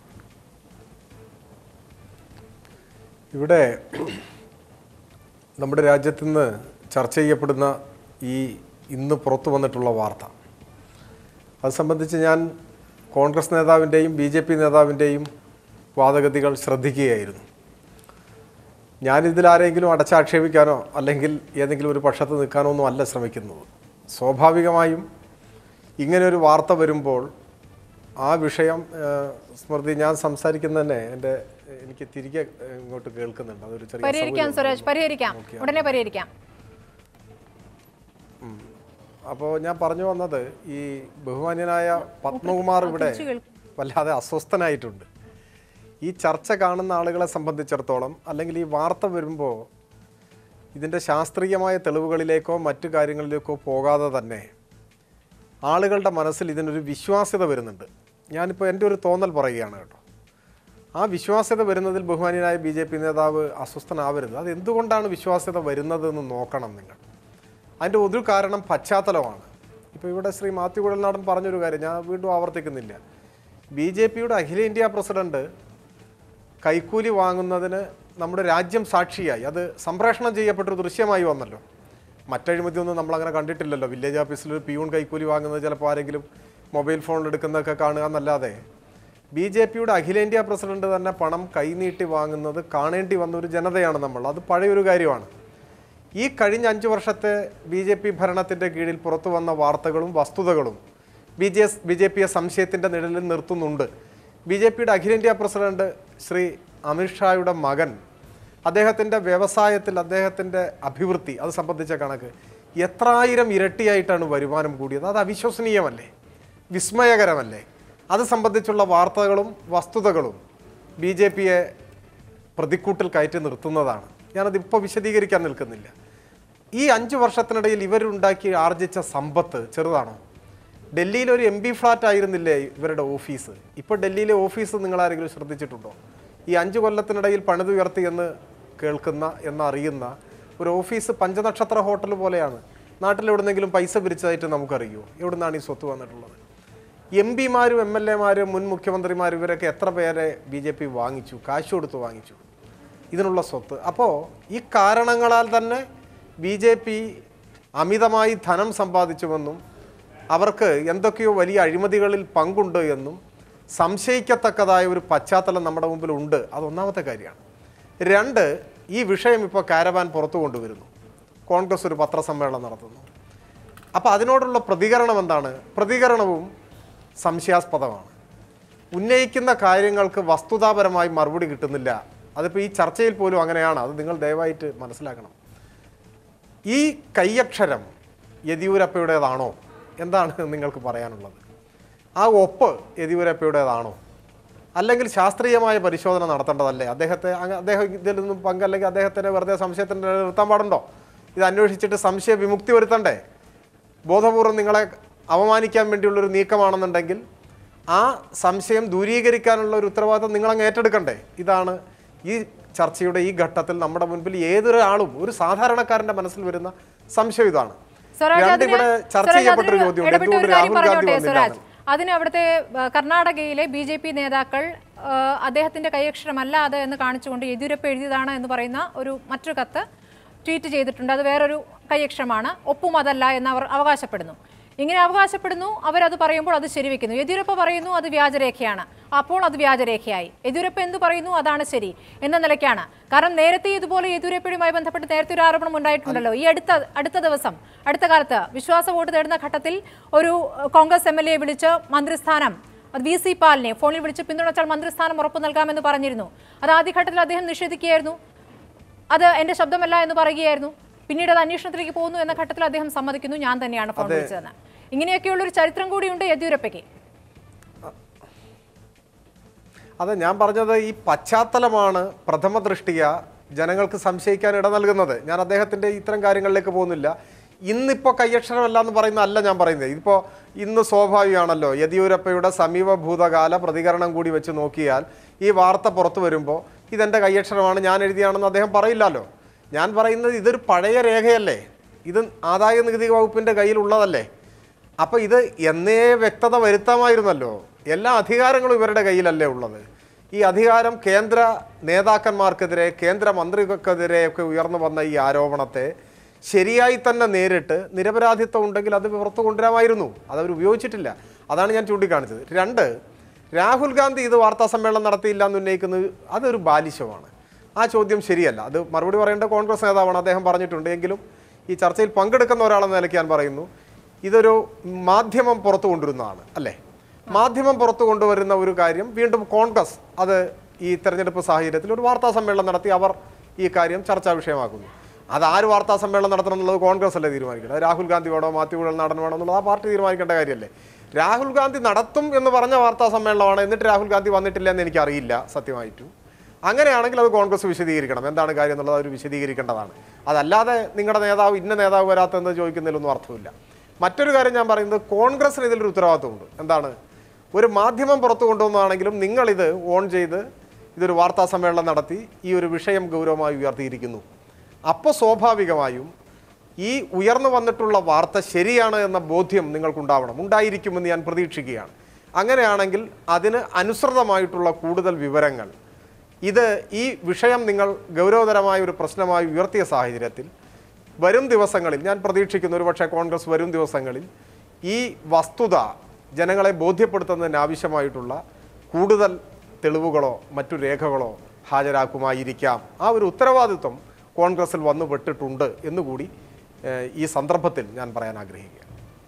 ഇവിടെ നമ്മുടെ രാജ്യത്ത് നിന്ന് ചർച്ച ചെയ്യപ്പെടുന്ന ഈ ഇന്ന് പുറത്തു വന്നിട്ടുള്ള വാർത്ത അത് സംബന്ധിച്ച് ഞാൻ കോൺഗ്രസ് നേതാവിൻ്റെയും ബി ജെ പി നേതാവിൻ്റെയും വാദഗതികൾ ശ്രദ്ധിക്കുകയായിരുന്നു ഞാനിതിൽ ആരെങ്കിലും അടച്ചാക്ഷേപിക്കാനോ അല്ലെങ്കിൽ ഏതെങ്കിലും ഒരു പക്ഷത്ത് നിൽക്കാനോ ഒന്നും അല്ല ശ്രമിക്കുന്നത് സ്വാഭാവികമായും ഇങ്ങനെ ഒരു വാർത്ത വരുമ്പോൾ ആ വിഷയം ഏഹ്, സ്മൃതി ഞാൻ സംസാരിക്കുന്ന തന്നെ എൻ്റെ എനിക്ക് തിരികെ ഏഹ്, ഇങ്ങോട്ട് കേൾക്കുന്നുണ്ട് അതൊരു ചെറിയ പരിഹരിക്കാം അസൗകര്യം സുരേഷ് പരിഹരിക്കാം ഉടനെ പരിഹരിക്കാം അപ്പോൾ ഞാൻ പറഞ്ഞു വന്നത് ഈ ബഹുമാന്യനായ പത്മകുമാർ ഇവിടെ തിരിച്ചു കേൾക്കും. വല്ലാതെ അസ്വസ്ഥനായിട്ടുണ്ട് ഈ ചർച്ച കാണുന്ന ആളുകളെ സംബന്ധിച്ചിടത്തോളം അല്ലെങ്കിൽ ഈ വാർത്ത വരുമ്പോൾ ഇതിൻ്റെ ശാസ്ത്രീയമായ തെളിവുകളിലേക്കോ മറ്റു കാര്യങ്ങളിലേക്കോ പോകാതെ തന്നെ ആളുകളുടെ മനസ്സിൽ ഇതിനൊരു വിശ്വാസ്യത വരുന്നുണ്ട് ഞാനിപ്പോൾ എൻ്റെ ഒരു തോന്നൽ പറയുകയാണ് കേട്ടോ ആ വിശ്വാസ്യത വരുന്നതിൽ ബഹുമാനിയനായ ബി ജെ പി നേതാവ് അസ്വസ്ഥനാവരുത് അത് എന്തുകൊണ്ടാണ് വിശ്വാസ്യത വരുന്നതെന്ന് നോക്കണം നിങ്ങൾ അതിൻ്റെ ഒരു കാരണം പശ്ചാത്തലമാണ് ഇപ്പോൾ ഇവിടെ ശ്രീ മാത്യു കുഴൽനാടൻ പറഞ്ഞൊരു കാര്യം ഞാൻ വീണ്ടും ആവർത്തിക്കുന്നില്ല ബി ജെ പിയുടെ അഖിലേന്ത്യാ പ്രസിഡന്റ് കൈക്കൂലി വാങ്ങുന്നതിന് നമ്മുടെ രാജ്യം സാക്ഷിയായി അത് സംപ്രേഷണം ചെയ്യപ്പെട്ടൊരു ദൃശ്യമായി വന്നല്ലോ മറ്റഴിമതിയൊന്നും നമ്മളങ്ങനെ കണ്ടിട്ടില്ലല്ലോ വില്ലേജ് ഓഫീസിൽ ഒരു പിയൂൺ കൈക്കൂലി വാങ്ങുന്നത് ചിലപ്പോൾ ആരെങ്കിലും മൊബൈൽ ഫോണിൽ എടുക്കുന്നതൊക്കെ കാണുക എന്നല്ലാതെ ബി ജെ പിയുടെ അഖിലേന്ത്യാ പ്രസിഡന്റ് തന്നെ പണം കൈനീട്ടി വാങ്ങുന്നത് കാണേണ്ടി വന്ന ഒരു ജനതയാണ് നമ്മൾ അത് പഴയൊരു കാര്യമാണ് ഈ കഴിഞ്ഞ അഞ്ച് വർഷത്തെ ബി ജെ പി ഭരണത്തിൻ്റെ കീഴിൽ പുറത്തു വന്ന വാർത്തകളും വസ്തുതകളും B J S B J പിയെ സംശയത്തിൻ്റെ നിഴലിൽ നിർത്തുന്നുണ്ട് ബി ജെ പിയുടെ അഖിലേന്ത്യാ പ്രസിഡന്റ് ശ്രീ അമിത്ഷായുടെ മകൻ അദ്ദേഹത്തിൻ്റെ വ്യവസായത്തിൽ അദ്ദേഹത്തിൻ്റെ അഭിവൃദ്ധി അത് സംബന്ധിച്ച കണക്ക് എത്രായിരം ഇരട്ടിയായിട്ടാണ് വരുമാനം കൂടിയത് അത് അവിശ്വസനീയമല്ലേ വിസ്മയകരമല്ലേ അത് സംബന്ധിച്ചുള്ള വാർത്തകളും വസ്തുതകളും ബി ജെ പിയെ പ്രതിക്കൂട്ടിൽ കയറ്റി നിർത്തുന്നതാണ് ഞാനത് ഇപ്പോൾ വിശദീകരിക്കാൻ നിൽക്കുന്നില്ല ഈ അഞ്ച് വർഷത്തിനിടയിൽ ഇവരുണ്ടാക്കി ആർജിച്ച സമ്പത്ത് ചെറുതാണോ ഡൽഹിയിൽ ഒരു എം ബി ഫ്ലാറ്റ് ആയിരുന്നില്ലേ ഇവരുടെ ഓഫീസ് ഇപ്പോൾ ഡൽഹിയിലെ ഓഫീസ് നിങ്ങൾ ആരെങ്കിലും ശ്രദ്ധിച്ചിട്ടുണ്ടോ ഈ അഞ്ച് കൊല്ലത്തിനിടയിൽ പണിതുയർത്തി എന്ന് കേൾക്കുന്ന എന്നറിയുന്ന ഒരു ഓഫീസ് പഞ്ചനക്ഷത്ര ഹോട്ടൽ പോലെയാണ് നാട്ടിൽ എവിടുന്നെങ്കിലും പൈസ പിരിച്ചതായിട്ട് നമുക്കറിയുമോ എവിടുന്നാണ് ഈ സ്വത്ത് വന്നിട്ടുള്ളത് എം പിമാരും എം എൽ എമാരും മുൻ മുഖ്യമന്ത്രിമാരും ഇവരൊക്കെ എത്ര പേരെ ബി ജെ പി വാങ്ങിച്ചു കാശ് കൊടുത്ത് വാങ്ങിച്ചു ഇതിനുള്ള സ്വത്ത് അപ്പോൾ ഈ കാരണങ്ങളാൽ തന്നെ ബി ജെ പി അമിതമായി ധനം സമ്പാദിച്ചുവെന്നും അവർക്ക് എന്തൊക്കെയോ വലിയ അഴിമതികളിൽ പങ്കുണ്ട് എന്നും സംശയിക്കത്തക്കതായ ഒരു പശ്ചാത്തലം നമ്മുടെ മുമ്പിൽ ഉണ്ട് അത് ഒന്നാമത്തെ കാര്യമാണ് രണ്ട് ഈ വിഷയം ഇപ്പോൾ കാരവാൻ പുറത്തു കൊണ്ടുവരുന്നു കോൺഗ്രസ് ഒരു പത്രസമ്മേളനം നടത്തുന്നു അപ്പോൾ അതിനോടുള്ള പ്രതികരണം എന്താണ് പ്രതികരണവും സംശയാസ്പദമാണ് ഉന്നയിക്കുന്ന കാര്യങ്ങൾക്ക് വസ്തുതാപരമായി മറുപടി കിട്ടുന്നില്ല അതിപ്പോൾ ഈ ചർച്ചയിൽ പോലും അങ്ങനെയാണ് അത് നിങ്ങൾ ദയവായിട്ട് മനസ്സിലാക്കണം ഈ കയ്യക്ഷരം യെദ്യൂരപ്പയുടേതാണോ എന്താണ് നിങ്ങൾക്ക് പറയാനുള്ളത് ആ ഒപ്പ് യെദ്യൂരപ്പയുടേതാണോ അല്ലെങ്കിൽ ശാസ്ത്രീയമായ പരിശോധന നടത്തേണ്ടതല്ലേ അദ്ദേഹത്തെ അങ്ങ് അദ്ദേഹം ഇതിൽ നിന്നും പങ്കല്ലെങ്കിൽ അദ്ദേഹത്തിന് വെറുതെ സംശയത്തിന് നിർത്താൻ പാടുണ്ടോ ഇത് അന്വേഷിച്ചിട്ട് സംശയ വിമുക്തി വരുത്തണ്ടേ ബോധപൂർവം നിങ്ങളെ അവമാനിക്കാൻ വേണ്ടിയുള്ളൊരു നീക്കമാണെന്നുണ്ടെങ്കിൽ ആ സംശയം ദൂരീകരിക്കാനുള്ള ഒരു ഉത്തരവാദിത്തം നിങ്ങളങ്ങ് ഏറ്റെടുക്കണ്ടേ ഇതാണ് ഈ ചർച്ചയുടെ ഈ ഘട്ടത്തിൽ നമ്മുടെ മുൻപിൽ ഏതൊരാളും ഒരു സാധാരണക്കാരന്റെ മനസ്സിൽ വരുന്ന സംശയം ഇതാണ് സ്വരാജ് രണ്ട് അതിന് ഇവിടെ ചർച്ച സ്വരാജ് ചെയ്യപ്പെട്ടൊരു അതിന് ചോദ്യമുണ്ട് ഇടപെട്ട് എന്തുകൊണ്ട് ഒരു കാര്യം രാഹുൽ ഗാന്ധി പറഞ്ഞോട്ടെ വന്നില്ല സ്വരാജ് അതിന് അവിടുത്തെ ആ, കർണാടകയിലെ ബി ജെ പി നേതാക്കൾ ആ, അദ്ദേഹത്തിന്റെ കൈയക്ഷരമല്ല അത് എന്ന് കാണിച്ചുകൊണ്ട് യെദ്യൂരപ്പ എഴുതിയതാണ് എന്ന് പറയുന്ന ഒരു മറ്റൊരു കത്ത് ട്വീറ്റ് ചെയ്തിട്ടുണ്ട് അത് വേറൊരു കൈയക്ഷരമാണ് ഒപ്പും അതല്ല എന്ന് അവർ അവകാശപ്പെടുന്നു ഇങ്ങനെ അവകാശപ്പെടുന്നു അവരത് പറയുമ്പോൾ അത് ശരിവെക്കുന്നു യെദ്യൂരപ്പ പറയുന്നു അത് വ്യാജരേഖയാണ് അപ്പോൾ അത് വ്യാജരേഖയായി യെദ്യൂരപ്പ എന്ത് പറയുന്നു അതാണ് ശരി എന്ന നിലയ്ക്കാണ് കാരണം നേരത്തെ ഇതുപോലെ യെദ്യൂരപ്പയുമായി ബന്ധപ്പെട്ട് നേരത്തെ ഒരു ആരോപണം ഉണ്ടായിട്ടുണ്ടല്ലോ ഈ അടുത്ത അടുത്ത ദിവസം അടുത്ത കാലത്ത് വിശ്വാസ വോട്ട് തേടുന്ന ഘട്ടത്തിൽ ഒരു ഏഹ്, കോൺഗ്രസ് എം എൽ എ വിളിച്ച് മന്ത്രിസ്ഥാനം അത് വി സി പാലിനെ ഫോണിൽ വിളിച്ച് പിന്തുണച്ചാൽ മന്ത്രിസ്ഥാനം ഉറപ്പു നൽകാമെന്ന് പറഞ്ഞിരുന്നു അത് ആദ്യഘട്ടത്തിൽ അദ്ദേഹം നിഷേധിക്കുകയായിരുന്നു അത് എന്റെ ശബ്ദമല്ല എന്ന് പറയുകയായിരുന്നു പിന്നീട് അത് അന്വേഷണത്തിലേക്ക് പോകുന്നു എന്ന ഘട്ടത്തിൽ അദ്ദേഹം സമ്മതിക്കുന്നു ഞാൻ തന്നെയാണ് ഫോൺ വിളിച്ചതെന്ന് ഇങ്ങനെയൊക്കെയുള്ള ഒരു ചരിത്രം കൂടിയുണ്ട് യെദ്യൂരപ്പയ്ക്ക് അതെ ഞാൻ പറഞ്ഞത് ഈ പശ്ചാത്തലമാണ് പ്രഥമ ദൃഷ്ടിയ ജനങ്ങൾക്ക് സംശയിക്കാൻ ഇട നൽകുന്നത് ഞാൻ അദ്ദേഹത്തിന്റെ ഇത്തരം കാര്യങ്ങളിലേക്ക് പോകുന്നില്ല ഇന്നിപ്പോൾ കയ്യക്ഷരമല്ല എന്ന് പറയുന്ന അല്ല ഞാൻ പറയുന്നത് ഇതിപ്പോൾ ഇന്ന് സ്വാഭാവികമാണല്ലോ യെദ്യൂരപ്പയുടെ സമീപ ഭൂതകാല പ്രതികരണം കൂടി വെച്ച് നോക്കിയാൽ ഈ വാർത്ത പുറത്തു വരുമ്പോൾ ഇതെൻ്റെ കയ്യക്ഷരമാണ് ഞാൻ എഴുതിയാണെന്ന് അദ്ദേഹം പറയില്ലല്ലോ ഞാൻ പറയുന്നത് ഇതൊരു പഴയ രേഖയല്ലേ ഇത് ആദായ നികുതി വകുപ്പിൻ്റെ കയ്യിലുള്ളതല്ലേ അപ്പോൾ ഇത് എന്നേ വ്യക്തത വരുത്താമായിരുന്നല്ലോ എല്ലാ അധികാരങ്ങളും ഇവരുടെ കയ്യിലല്ലേ ഉള്ളത് ഈ അധികാരം കേന്ദ്ര നേതാക്കന്മാർക്കെതിരെ കേന്ദ്ര മന്ത്രികൾക്കെതിരെ ഒക്കെ ഉയർന്നു വന്ന ഈ ആരോപണത്തെ ശരിയായി തന്നെ നേരിട്ട് നിരപരാധിത്വം ഉണ്ടെങ്കിൽ അത് പുറത്തു കൊണ്ടുവരാമായിരുന്നു അതവർ ഉപയോഗിച്ചിട്ടില്ല അതാണ് ഞാൻ ചൂണ്ടിക്കാണിച്ചത് രണ്ട് രാഹുൽ ഗാന്ധി ഇത് വാർത്താ സമ്മേളനം നടത്തിയില്ല എന്ന് ഉന്നയിക്കുന്നത് അതൊരു ബാലിശമാണ് ആ ചോദ്യം ശരിയല്ല അത് മറുപടി പറയേണ്ട കോൺഗ്രസ് നേതാവാണ് അദ്ദേഹം പറഞ്ഞിട്ടുണ്ട് എങ്കിലും ഈ ചർച്ചയിൽ പങ്കെടുക്കുന്ന ഒരാളെന്ന നിലയ്ക്ക് ഞാൻ പറയുന്നു ഇതൊരു മാധ്യമം പുറത്തു കൊണ്ടുവരുന്നതാണ് അല്ലേ മാധ്യമം പുറത്തു കൊണ്ടുവരുന്ന ഒരു കാര്യം വീണ്ടും കോൺഗ്രസ് അത് ഈ തെരഞ്ഞെടുപ്പ് സാഹചര്യത്തിൽ ഒരു വാർത്താ സമ്മേളനം നടത്തി അവർ ഈ കാര്യം ചർച്ചാ വിഷയമാക്കുന്നു അത് ആര് വാർത്താ സമ്മേളനം നടത്തണം എന്നുള്ളത് കോൺഗ്രസ് അല്ലേ തീരുമാനിക്കണം രാഹുൽ ഗാന്ധി വേണോ മാത്യു കുഴൽനാടൻ വേണോ എന്നുള്ളത് ആ പാർട്ടി തീരുമാനിക്കേണ്ട കാര്യമല്ലേ രാഹുൽ ഗാന്ധി നടത്തും എന്ന് പറഞ്ഞ വാർത്താ സമ്മേളനമാണ് എന്നിട്ട് രാഹുൽ ഗാന്ധി വന്നിട്ടില്ല എന്ന് എനിക്കറിയില്ല സത്യമായിട്ടും അങ്ങനെയാണെങ്കിൽ അത് കോൺഗ്രസ് വിശദീകരിക്കണം എന്താണ് കാര്യം എന്നുള്ളത് അവർ വിശദീകരിക്കേണ്ടതാണ് അതല്ലാതെ നിങ്ങളുടെ നേതാവ് ഇന്ന നേതാവ് വരാത്തതെന്ന് ചോദിക്കുന്നതിലൊന്നും അർത്ഥമില്ല മറ്റൊരു കാര്യം ഞാൻ പറയുന്നത് കോൺഗ്രസിന് ഇതിലൊരു ഉത്തരവാദിത്വമുണ്ട് എന്താണ് ഒരു മാധ്യമം പുറത്തു കൊണ്ടുവന്നാണെങ്കിലും നിങ്ങളിത് ഓൺ ചെയ്ത് ഇതൊരു വാർത്താ സമ്മേളനം നടത്തി ഈ ഒരു വിഷയം ഗൗരവമായി ഉയർത്തിയിരിക്കുന്നു അപ്പോൾ സ്വാഭാവികമായും ഈ ഉയർന്നു വന്നിട്ടുള്ള വാർത്ത ശരിയാണ് എന്ന ബോധ്യം നിങ്ങൾക്കുണ്ടാവണം ഉണ്ടായിരിക്കുമെന്ന് ഞാൻ പ്രതീക്ഷിക്കുകയാണ് അങ്ങനെയാണെങ്കിൽ അതിന് അനുസൃതമായിട്ടുള്ള കൂടുതൽ വിവരങ്ങൾ ഇത് ഈ വിഷയം നിങ്ങൾ ഗൗരവതരമായ ഒരു പ്രശ്നമായി ഉയർത്തിയ സാഹചര്യത്തിൽ വരും ദിവസങ്ങളിൽ ഞാൻ പ്രതീക്ഷിക്കുന്നു ഒരുപക്ഷെ കോൺഗ്രസ് വരും ദിവസങ്ങളിൽ ഈ വസ്തുത ജനങ്ങളെ ബോധ്യപ്പെടുത്തുന്നതിന് ആവശ്യമായിട്ടുള്ള കൂടുതൽ തെളിവുകളോ മറ്റു രേഖകളോ ഹാജരാക്കുമായിരിക്കാം ആ ഒരു ഉത്തരവാദിത്വം കോൺഗ്രസിൽ വന്നുപെട്ടിട്ടുണ്ട് എന്നുകൂടി ഏഹ്, ഈ സന്ദർഭത്തിൽ ഞാൻ പറയാൻ ആഗ്രഹിക്കുക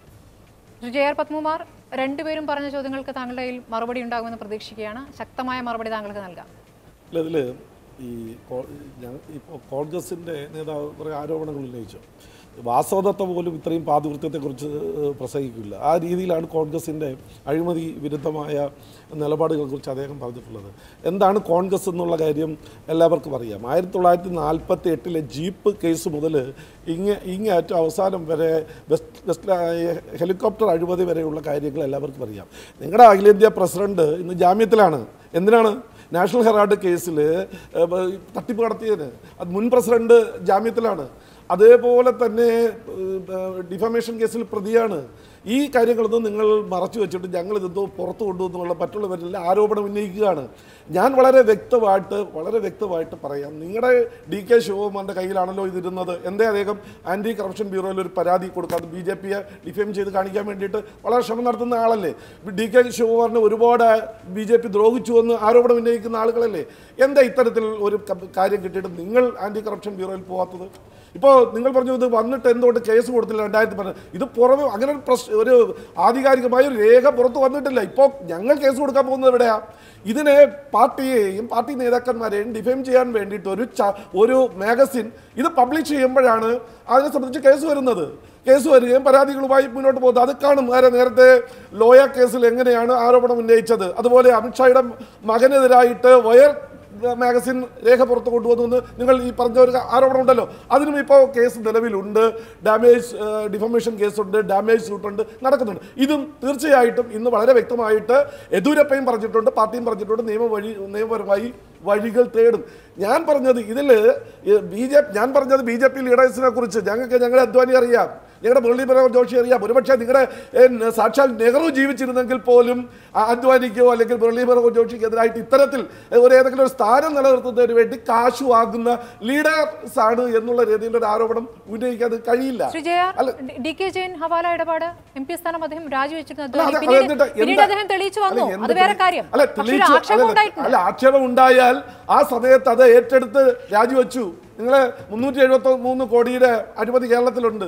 ജെ ആർ പത്മകുമാർ രണ്ടുപേരും പറഞ്ഞ ചോദ്യങ്ങൾക്ക് താങ്കളുടെ കയ്യിൽ മറുപടി ഉണ്ടാകുമെന്ന് പ്രതീക്ഷിക്കുകയാണ് ശക്തമായ മറുപടി താങ്കൾക്ക് നൽകാം അല്ല ഇതിൽ ഈ കോ- ഞ- ഇപ്പോൾ കോൺഗ്രസിൻ്റെ നേതാവ് കുറേ ആരോപണങ്ങൾ ഉന്നയിച്ചു വാസ്തവദത്ത പോലും ഇത്രയും പാതിവൃത്യത്തെക്കുറിച്ച് പ്രസംഗിക്കില്ല ആ രീതിയിലാണ് കോൺഗ്രസിൻ്റെ അഴിമതി വിരുദ്ധമായ നിലപാടുകളെക്കുറിച്ച് അദ്ദേഹം പറഞ്ഞിട്ടുള്ളത് എന്താണ് കോൺഗ്രസ് എന്നുള്ള കാര്യം എല്ലാവർക്കും അറിയാം ആയിരത്തി തൊള്ളായിരത്തി നാൽപ്പത്തി എട്ടിലെ ജീപ്പ് കേസ് മുതൽ ഇങ്ങ ഇങ്ങേറ്റം അവസാനം വരെ വെസ്റ്റ് വെസ്റ്റ് ഹെലികോപ്റ്റർ അഴിമതി വരെയുള്ള കാര്യങ്ങൾ എല്ലാവർക്കും അറിയാം നിങ്ങളുടെ അഖിലേന്ത്യാ പ്രസിഡന്റ് ഇന്ന് ജാമ്യത്തിലാണ് എന്തിനാണ് നാഷണൽ ഹെറാൾഡ് കേസിൽ തട്ടിപ്പ് നടത്തിയതിന് അത് മുൻ പ്രസിഡന്റ് ജാമ്യത്തിലാണ് അതേപോലെ തന്നെ ഡിഫമേഷൻ കേസിൽ പ്രതിയാണ് ഈ കാര്യങ്ങളൊന്നും നിങ്ങൾ മറച്ചു വെച്ചിട്ട് ഞങ്ങൾ ഇതെന്തോ പുറത്തു കൊണ്ടുവന്നുള്ള മറ്റുള്ളവരിൽ ആരോപണം ഉന്നയിക്കുകയാണ് ഞാൻ വളരെ വ്യക്തമായിട്ട് വളരെ വ്യക്തമായിട്ട് പറയാം നിങ്ങളുടെ ഡി കെ ശിവകുമാറിൻ്റെ കയ്യിലാണല്ലോ ഇതിരുന്നത് എന്തേ അദ്ദേഹം ആൻറ്റി കറപ്ഷൻ ബ്യൂറോയിൽ ഒരു പരാതി കൊടുക്കാതെ ബി ജെ പിയെ ഡിഫെയിം ചെയ്ത് കാണിക്കാൻ വേണ്ടിയിട്ട് വളരെ ശ്രമം നടത്തുന്ന ആളല്ലേ ഡി കെ ശിവകുമാറിനെ ഒരുപാട് ബി ജെ പി ദ്രോഹിച്ചു എന്ന് ആരോപണം ഉന്നയിക്കുന്ന ആളുകളല്ലേ എന്താ ഇത്തരത്തിൽ ഒരു ക- കാര്യം കിട്ടിയിട്ട് നിങ്ങൾ ആൻറ്റി കറപ്ഷൻ ബ്യൂറോയിൽ പോകാത്തത് ഇപ്പോൾ നിങ്ങൾ പറഞ്ഞു ഇത് വന്നിട്ട് എന്തുകൊണ്ട് കേസ് കൊടുത്തില്ല രണ്ടായിരത്തി പതിനെട്ട് ഇത് പുറമെ അങ്ങനെ ഒരു പ്രശ് ഒരു ആധികാരികമായ ഒരു രേഖ പുറത്ത് വന്നിട്ടില്ല ഇപ്പോൾ ഞങ്ങൾ കേസ് കൊടുക്കാൻ പോകുന്നത് എവിടെയാ ഇതിനെ പാർട്ടിയെയും പാർട്ടി നേതാക്കന്മാരെയും ഡിഫെയിം ചെയ്യാൻ വേണ്ടിയിട്ട് ഒരു ച- ഒരു മാഗസിൻ ഇത് പബ്ലിഷ് ചെയ്യുമ്പോഴാണ് അതിനെ സംബന്ധിച്ച് കേസ് വരുന്നത് കേസ് വരികയും പരാതികളുമായി മുന്നോട്ട് പോകുന്നത് അത് കാണും ആരെ നേരത്തെ ലോയ കേസിൽ എങ്ങനെയാണ് ആരോപണം ഉന്നയിച്ചത് അതുപോലെ അമിത്ഷായുടെ മകനെതിരായിട്ട് വയർ മാഗസിൻ രേഖ പുറത്ത് കൊണ്ടുവന്നു എന്ന് നിങ്ങൾ ഈ പറഞ്ഞ ഒരു ആരോപണം ഉണ്ടല്ലോ അതിനും ഇപ്പോൾ കേസ് നിലവിലുണ്ട് ഡാമേജ് ഡിഫമേഷൻ കേസുണ്ട് ഡാമേജ് സൂട്ടുണ്ട് നടക്കുന്നുണ്ട് ഇതും തീർച്ചയായിട്ടും ഇന്ന് വളരെ വ്യക്തമായിട്ട് യെദ്യൂരപ്പയും പറഞ്ഞിട്ടുണ്ട് പാർട്ടിയും പറഞ്ഞിട്ടുണ്ട് നിയമ വഴി നിയമപരമായി വഴികൾ തേടും ഞാൻ പറഞ്ഞത് ഇതിൽ ബി ജെ ഞാൻ പറഞ്ഞത് ബി ജെ പി ലീഡേഴ്സിനെ കുറിച്ച് ഞങ്ങൾക്ക് ഞങ്ങളുടെ അധ്വാനി അറിയാം ഞങ്ങളുടെ മുരളീധര ജോഷി അറിയാം ഒരുപക്ഷെ നിങ്ങളുടെ ഏ, സാക്ഷാൽ നെഹ്റു ജീവിച്ചിരുന്നെങ്കിൽ പോലും ആ അദ്വാനിക്കോ അല്ലെങ്കിൽ മുരളീധര ജോഷിക്ക് എതിരായിട്ട് ഇത്തരത്തിൽ ഒരു ഏതെങ്കിലും ഒരു സ്ഥാനം നിലനിർത്തുന്നതിന് വേണ്ടി കാശു വാങ്ങുന്ന ലീഡേഴ്സ് ആണ് എന്നുള്ള രീതിയിൽ ഒരു ആരോപണം ഉന്നയിക്കാൻ കഴിയില്ല ശ്രീ ജയ അല്ല, ഡി കെ ജയൻ ഹവാല ഇടപാട് എം പി സ്ഥാനം അദ്ദേഹം രാജിവെച്ചിരുന്നു അല്ല, അത് പിന്നീട് എന്നിട്ട് പിന്നീട് എന്താ- അദ്ദേഹം തെളിയിച്ചു അല്ല, വന്നു എന്ത് അത് വേറെ തെളി- കാര്യം അല്ല പക്ഷേ ഒരു തെളിയിച്ചു ആക്ഷേപം അല്ല, ഉണ്ടായിട്ടുണ്ട് അല്ല ആക്ഷേപം ഉണ്ടായാൽ ആ സമയത്ത് അത് ഏറ്റെടുത്ത് രാജിവെച്ചു നിങ്ങൾ മുന്നൂറ്റി എഴുപത്തി മൂന്ന് കോടിയുടെ അഴിമതി കേരളത്തിലുണ്ട്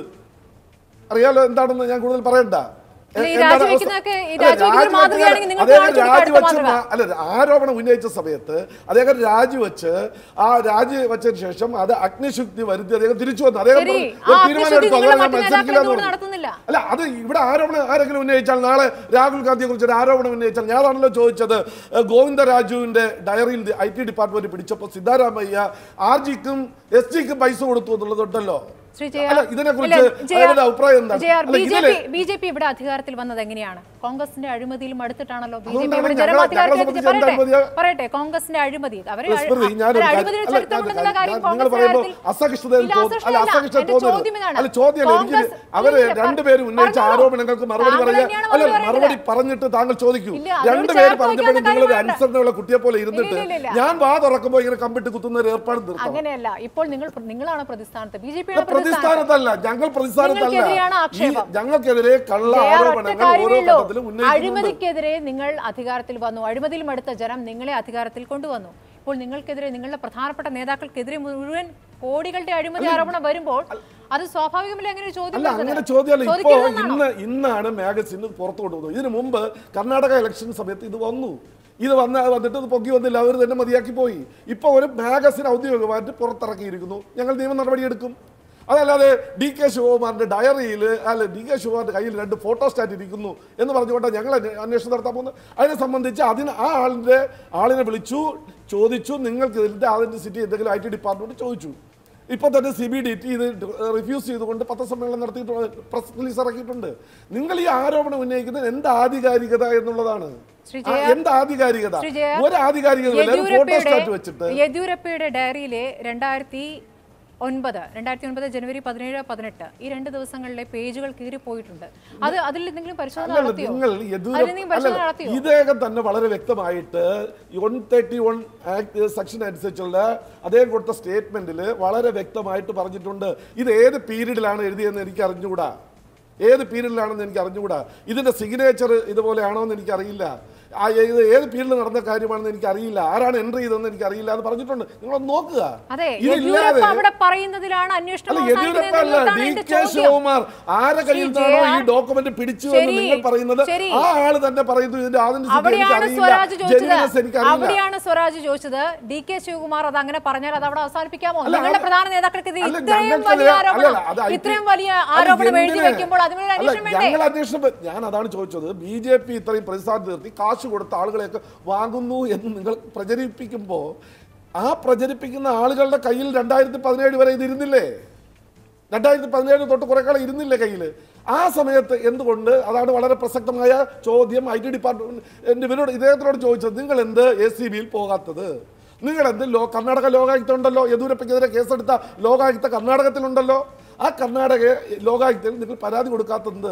അറിയാലോ എന്താണെന്ന് ഞാൻ കൂടുതൽ പറയണ്ട അല്ല, ഈ എന്താണ് അവസ്ഥ? രാജിവെക്കുന്നതൊക്കെ ഈ അല്ല, രാജിവെക്കുന്ന രാജിവെക്കുന്ന- മാതൃകയാണെങ്കിൽ നിങ്ങൾ അദ്ദേഹം കാണിച്ചു കൊടുക്കുക അടുത്ത രാജിവെച്ച് മാതൃക. മാ- അല്ല ആരോപണം ഉന്നയിച്ച സമയത്ത് അദ്ദേഹം രാജിവെച്ച് ആ രാജിവെച്ചതിന് ശേഷം അത് അഗ്നിശുദ്ധി വരുത്തി അദ്ദേഹം തിരിച്ചു വന്നു അദ്ദേഹം ശരി, പറഞ്ഞു, ആ ഒരു അഗ്നിശുദ്ധി തീരുമാനം എടുത്തു നിങ്ങളുടെ അതുകൊണ്ട് ഞാൻ മറ്റ് മത്സരിക്കില്ല എന്ന് നേതാക്കൾ പറഞ്ഞു. നടത്തുന്നില്ല. അല്ല അത് ഇവിടെ ആരോപണം ആരെങ്കിലും ഉന്നയിച്ചാൽ നാളെ രാഹുൽ ഗാന്ധിയെ കുറിച്ച് ഒരു ആരോപണം ഉന്നയിച്ചാൽ ഞാനാണല്ലോ ചോദിച്ചത് ഏഹ് ഗോവിന്ദരാജുവിന്റെ ഡയറിയിൽ ഐ ടി ഡിപ്പാർട്ട്മെന്റ് പിടിച്ചപ്പോൾ സിദ്ധാരാമയ്യ ആർ ജിക്കും എസ് ജിക്കും പൈസ കൊടുത്തു എന്നുള്ളതുണ്ടല്ലോ ശ്രീ ജയ അല്ല ഇതിനെക്കുറിച്ച് ഇല്ല, ജയ- അവരുടെ അഭിപ്രായം എന്താണ് ജയ, അല്ല, ബി ജെ ഇതില് പി ബി ജെ പി ഇവിടെ അധികാരത്തിൽ വന്നത് എങ്ങനെയാണ് കോൺഗ്രസിന്റെ അഴിമതിയിൽ മടുത്തിട്ടാണല്ലോ ബി ജെ പി അതുകൊണ്ടാണ് ഇവിടെ ഞങ്ങളെ- ജനമധികാരത്തിൽ ഞങ്ങളെ എത്തിച്ചത്. സംബന്ധിച്ച് പറയട്ടെ എന്താ പറയട്ടെ കോൺഗ്രസിന്റെ അഴിമതി അവരെ സ്മൃതി, ഞാനൊരു കാര്യം- അഴിമതിയുടെ അല്ല, ചരിത്രമുണ്ടെന്നുള്ള ഞാൻ- കാര്യം നിങ്ങൾ കോൺഗ്രസ് പറയുമ്പോൾ കാര്യത്തിൽ- അസഹിഷ്ണുത ഇല്ല, തോന്നും- അല്ല, അസഹിഷ്ണുതയല്ല. അസഹിഷ്ണുത എന്റെ തോന്നരുത്. ചോദ്യം ഇതാണ്. അല്ല, ചോദ്യമല്ല, എനിക്ക് കോൺഗ്രസ്- അവര് ഇല്ല, ഇല്ല, രണ്ടുപേരും ഉന്നയിച്ച പറഞ്ഞോളൂ. ആരോപണങ്ങൾക്ക് മറുപടി താങ്കൾ പറയുക തന്നെയാണ് അല്ല മറുപടി മറുപടി പറയുന്നത്. പറഞ്ഞിട്ട് താങ്കൾ ചോദിക്കൂ ഇല്ല, അതിനോട് രണ്ടുപേര് ചേർത്ത് പറഞ്ഞപ്പോൾ വയ്ക്കാവുന്ന നിങ്ങൾ ഒരു കാര്യം വേണ്ട. അനുസരണയുള്ള കുട്ടിയെ പോലെ ഇരുന്നിട്ട് ഇല്ല, ഇല്ല, ഇല്ല. ഞാൻ വാ തുറക്കുമ്പോൾ ഇങ്ങനെ കമ്പിട്ട് കുത്തുന്ന ഒരു ഏർപ്പാട് നിർത്തണം അങ്ങനെയല്ല ഇപ്പോൾ നിങ്ങൾ നിങ്ങളാണ് പ്രതിസ്ഥാനത്ത് ബി ജെ പി ഇത് പ്രതിസ്ഥാനത്തല്ല ഞങ്ങൾ പ്രതിസ്ഥാനത്തല്ല നിങ്ങൾക്കെതിരെയാണ് ഈ ആക്ഷേപം. ഞങ്ങൾക്കെതിരെ കള്ള ജയ, ഒറ്റ ആരോപണങ്ങൾ ഓരോ കാര്യമേയുള്ളൂ. ഘട്ടത്തിലും ഉന്നയിക്കുന്നുണ്ട് അഴിമതിക്കെതിരെ നിങ്ങൾ അധികാരത്തിൽ വന്നു അഴിമതിയിൽ മടുത്ത ജനം നിങ്ങളെ അധികാരത്തിൽ കൊണ്ടുവന്നു ഇപ്പോൾ നിങ്ങൾക്കെതിരെ നിങ്ങളുടെ പ്രധാനപ്പെട്ട നേതാക്കൾക്കെതിരെ മുഴുവൻ കോടികളുടെ അഴിമതി ആരോപണം വരുമ്പോൾ അത് സ്വാഭാവികമല്ലേ അങ്ങനെ ഒരു ചോദ്യം അല്ല വരുന്നത്? അങ്ങനെ ചോദ്യമല്ല ഇപ്പോ ചോദിക്കരുതെന്നാണോ? ഇന്ന് ഇന്നാണ് മാഗസിൻ പുറത്തു കൊണ്ടുവന്നത് ഇതിനു മുമ്പ് കർണാടക ഇലക്ഷൻ സമയത്ത് ഇത് വന്നു ഇത് വന്ന വന്നിട്ട് ഇത് പൊക്കി വന്നില്ല അവർ തന്നെ മതിയാക്കി പോയി ഇപ്പോൾ ഒരു മാഗസിൻ ഔദ്യോഗികമായിട്ട് പുറത്തിറക്കിയിരിക്കുന്നു ഞങ്ങൾ നിയമ നടപടി എടുക്കും അതല്ലാതെ ഡി കെ ശിവകുമാറിന്റെ ഡയറിയിൽ അല്ല ഡി കെ ശിവകുമാറിന്റെ കയ്യിൽ രണ്ട് ഫോട്ടോസ്റ്റാറ്റ് ഇരിക്കുന്നു എന്ന് പറഞ്ഞുകൊണ്ടാണ് ഞങ്ങൾ അന്വേ- അന്വേഷണം നടത്താൻ പോകുന്നത് അതിനെ സംബന്ധിച്ച് അതിന് ആ ആളിന്റെ ആളിനെ വിളിച്ചു ചോദിച്ചു നിങ്ങൾക്ക് ഇതിന്റെ സിറ്റി എന്തെങ്കിലും ഐ ടി ഡിപ്പാർട്ട്മെന്റ് ചോദിച്ചു ഇപ്പോൾ തന്നെ സി ബി ഡി ടി ഇത് റിഫ്യൂസ് ചെയ്തുകൊണ്ട് പത്രസമ്മേളനം നടത്തിയിട്ടുണ്ട് പ്രസ് റിലീസ് ഇറക്കിയിട്ടുണ്ട് നിങ്ങൾ ഈ ആരോപണം ഉന്നയിക്കുന്നത് എന്ത് ആധികാരികത എന്നുള്ളതാണ് ശ്രീ ആ, ജയ- എന്ത് ആധികാരികത ശ്രീ ജയ, ഒരു ആധികാരികത ഫോട്ടോസ്റ്റാറ്റ് വെച്ചിട്ട് യെദ്യൂരപ്പയുടെ യെദ്യൂരപ്പയുടെ ഡയറിയിലെ രണ്ടായിരത്തി ഒൻപത് രണ്ടായിരത്തി ഒൻപത് ജനുവരി പതിനേഴ് പതിനെട്ട് ഈ രണ്ട് ദിവസങ്ങളിലെ പേജുകൾ കീറിപ്പോയിട്ടുണ്ട് അത് അതിൽ എന്തെങ്കിലും പരിശോധന അല്ലല്ല നടത്തിയോ നിങ്ങൾ അതിലെന്തെങ്കിലും പരിശോധന നടത്തിയോ ഇദ്ദേഹം തന്നെ വളരെ വ്യക്തമായിട്ട് one thirty one act section അനുസരിച്ചുള്ള അദ്ദേഹം കൊടുത്ത സ്റ്റേറ്റ്മെന്റിൽ വളരെ വ്യക്തമായിട്ട് പറഞ്ഞിട്ടുണ്ട് ഇത് ഏത് പീരീഡിലാണ് എഴുതിയെന്ന് എനിക്ക് അറിഞ്ഞുകൂടാ ഏത് പീരീഡിലാണെന്ന് എനിക്ക് അറിഞ്ഞുകൂടാ ഇതിന്റെ സിഗ്നേച്ചർ ഇതുപോലെയാണോ എന്ന് എനിക്കറിയില്ല ആ ഇത് ഏത് പീരീഡിൽ നടന്ന കാര്യമാണെന്ന് എനിക്ക് അറിയില്ല ആരാണ് എൻട്രി ചെയ്തതെന്ന് എനിക്ക് അറിയില്ല എന്ന് പറഞ്ഞിട്ടുണ്ട് നിങ്ങളൊന്ന് നോക്കുക അതെ ഇതില്ലാതെ യെദ്യൂരപ്പ അവിടെ പറയുന്നതിലാണ് അന്വേഷണം അല്ല അവസാനിക്കുന്നത് യെദ്യൂരപ്പ അല്ല എന്നുള്ളതാണ് ഡി എന്റെ കെ ചോദ്യം. ശിവകുമാർ ആരെ കയ്യിൽ ശ്രീ നിന്നാണോ ഈ ജയ, ഡോക്യുമെന്റ് പിടിച്ചു എന്ന് ശരി, നിങ്ങൾ പറയുന്നത് ശരി. ആ ആള് തന്നെ പറയുന്നു ഇതിന്റെ ആദ്യം അവിടെയാണ് സ്വരാജ് ചോദിച്ചത് എനിക്കറിയില്ല അവിടെയാണ് സ്വരാജ് ചോദിച്ചത് ഡി കെ ശിവകുമാർ അത് അങ്ങനെ പറഞ്ഞാൽ അത് അവിടെ അവസാനിപ്പിക്കാമോ അല്ല, നിങ്ങളുടെ അത് പ്രധാന നേതാക്കൾക്കെതിരെ അല്ല, ഇത്രയും ഞങ്ങൾക്കത് വലിയ അല്ല, ആരോപണം അത് ഐ ടി ഇത്രയും വലിയ അല്ല, ആരോപണം എഴുതി എന്തിന്? വെക്കുമ്പോൾ അതിനൊരു അല്ല, അന്വേഷണം വേണ്ടേ ഞങ്ങൾ അന്വേഷണം വെ- ഞാൻ അതാണ് ചോദിച്ചത് ബി ജെ പി ഇത്രയും പ്രതിസ്ഥാനത്ത് നിർത്തി കാശ് കൊടുത്ത ആളുകളെയൊക്കെ വാങ്ങുന്നു എന്ന് നിങ്ങൾ പ്രചരിപ്പിക്കുമ്പോൾ ആ പ്രചരിപ്പിക്കുന്ന ആളുകളുടെ കയ്യിൽ രണ്ടായിരത്തി പതിനേഴ് വരെ ഇത് ഇരുന്നില്ലേ രണ്ടായിരത്തി പതിനേഴ് തൊട്ട് കുറെ കാലം ഇരുന്നില്ലേ കയ്യിൽ ആ സമയത്ത് എന്തുകൊണ്ട് അതാണ് വളരെ പ്രസക്തമായ ചോദ്യം ഐ ടി ഡിപ്പാർട്ട്മെന്റ് ഇവരോട് ഇദ്ദേഹത്തിനോട് ചോദിച്ചത് നിങ്ങൾ എന്ത് എ സി ബിയിൽ പോകാത്തത് നിങ്ങൾ എന്ത് ലോ കർണാടക ലോകായുക്തം ഉണ്ടല്ലോ യെദ്യൂരപ്പയ്ക്കെതിരെ കേസെടുത്ത ലോകായുക്ത കർണാടകത്തിലുണ്ടല്ലോ ആ കർണാടക ലോകായുക്തയിൽ നിങ്ങൾ പരാതി കൊടുക്കാത്തത്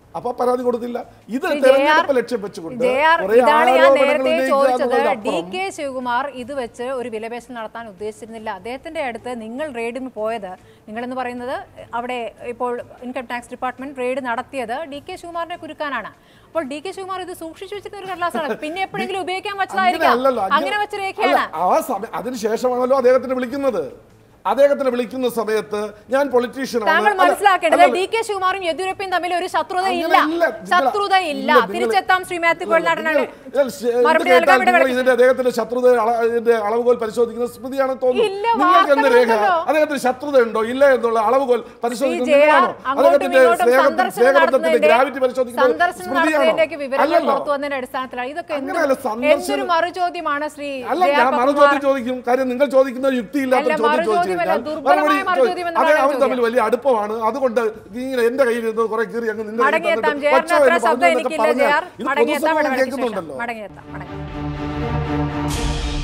അപ്പൊ പരാതി കൊടുത്തില്ല ഇത് ശ്രീ തെരഞ്ഞെടുപ്പ് JR ലക്ഷ്യം വെച്ചുകൊണ്ട് JR കുറേ ഇതാണ് ഞാൻ ആരോപണങ്ങൾ നേരത്തെ ഉന്നയിക്കുക ചോദിച്ചത് ഡി എന്നുള്ളതിനപ്പുറം കെ ശിവകുമാർ ഇത് വെച്ച് ഒരു വിലപേശൽ നടത്താൻ ഉദ്ദേശിച്ചിരുന്നില്ല അദ്ദേഹത്തിന്റെ അടുത്ത് നിങ്ങൾ റെയ്ഡിന് പോയത് നിങ്ങളെന്ന് പറയുന്നത് അവിടെ ഇപ്പോൾ ഇൻകം ടാക്സ് ഡിപ്പാർട്ട്മെന്റ് റെയ്ഡ് നടത്തിയത് ഡി കെ ശിവകുമാറിനെ കുരുക്കാനാണ് അപ്പോൾ ഡി കെ ശിവകുമാർ ഇത് സൂക്ഷിച്ചു വെച്ചിരുന്ന ഒരു കടലാസാണ് പിന്നെ എപ്പോഴെങ്കിലും ഉപയോഗിക്കാൻ വെച്ചതായിരിക്കാം അങ്ങനെയല്ലല്ലോ, അങ്ങനെ വെച്ച രേഖയാണ് അല്ല, ആ സമയം അതിനുശേഷമാണല്ലോ അദ്ദേഹത്തിന് വിളിക്കുന്നത് അദ്ദേഹത്തിന് വിളിക്കുന്ന സമയത്ത് ഞാൻ പൊളിറ്റീഷ്യൻ താങ്കൾ മനസ്സിലാക്കേണ്ടത് ഡി കെ ശിവകുമാറും യെദ്യൂരപ്പയും തമ്മിൽ ഒരു ശത്രുത ഇല്ല ശത്രുത ഇല്ല തിരിച്ചെത്താം ശ്രീ മാത്യു കോഴിനാടനാണ് മറുപടി നൽകാൻ ഇടപെടൽ ഇതിന്റെ അദ്ദേഹത്തിന്റെ ശത്രുത അള- ഇതിന്റെ അളവുകോൽ പരിശോധിക്കുന്ന സ്മൃതിയാണ് ഇല്ല, തോന്നുന്നു നിങ്ങൾക്ക് എന്ത് രേഖ വാർത്തകളുണ്ടല്ലോ. അദ്ദേഹത്തിന് ശത്രുത ഉണ്ടോ ഇല്ല എന്നുള്ള അളവുകോൽ പരിശോധിക്കുന്ന ജെ ആർ നിങ്ങളാണോ? അങ്ങോട്ടും അദ്ദേഹത്തിന്റെ ഇങ്ങോട്ടും സ്നേഹത്തിന്റെ സന്ദർശനം സ്നേഹബന്ധത്തിന്റെ നടത്തുന്നതിന്റെ ഗ്രാവിറ്റി പരിശോധിക്കുന്നത് സന്ദർശനം സ്മൃതിയാണോ നടത്തുന്നതിന്റെയൊക്കെ വിവരങ്ങൾ അല്ലല്ലോ പുറത്തു വന്നതിന്റെ അടിസ്ഥാനത്തിലാണ് ഇതൊക്കെ എന്ത് അങ്ങനെയല്ല, സന്ദർശനം- എന്തൊരു മറുചോദ്യമാണ് ശ്രീ അല്ല ജെ ആർ ഞാൻ പത്മകുമാർ. മറുചോദ്യം ചോദിക്കും കാര്യം നിങ്ങൾ ചോദിക്കുന്ന യുക്തിയില്ലാത്ത അല്ല, ചോദ്യം ചോദിച്ചു മറുചോദ്യമല്ല, കഴിഞ്ഞാൽ ദുർബലമായ മറുപടി മറുചോദ്യം എന്നാണ് അതെ ഞാൻ അവർ തമ്മിൽ ചോദിക്കുക. വലിയ അടുപ്പമാണ് അതുകൊണ്ട് ഇങ്ങനെ എന്റെ കയ്യിൽ ഇരുന്നത് കുറെ കീറി അങ്ങ് നിങ്ങളുടെ കയ്യിൽ മടങ്ങിയെത്താം തന്നിട്ട് ജെ ആറിന് ഒച്ച അത്ര എന്ന് ശബ്ദം പറഞ്ഞു എന്നൊക്കെ എനിക്കില്ല ജെ ആർ പറഞ്ഞാൽ ഇത് മടങ്ങിയെത്താം പൊതുസമൂഹം ഇടവേളയ്ക്ക് ശേഷം കേൾക്കുന്നുണ്ടല്ലോ മടങ്ങിയെത്താം മടങ്ങിയെത്താം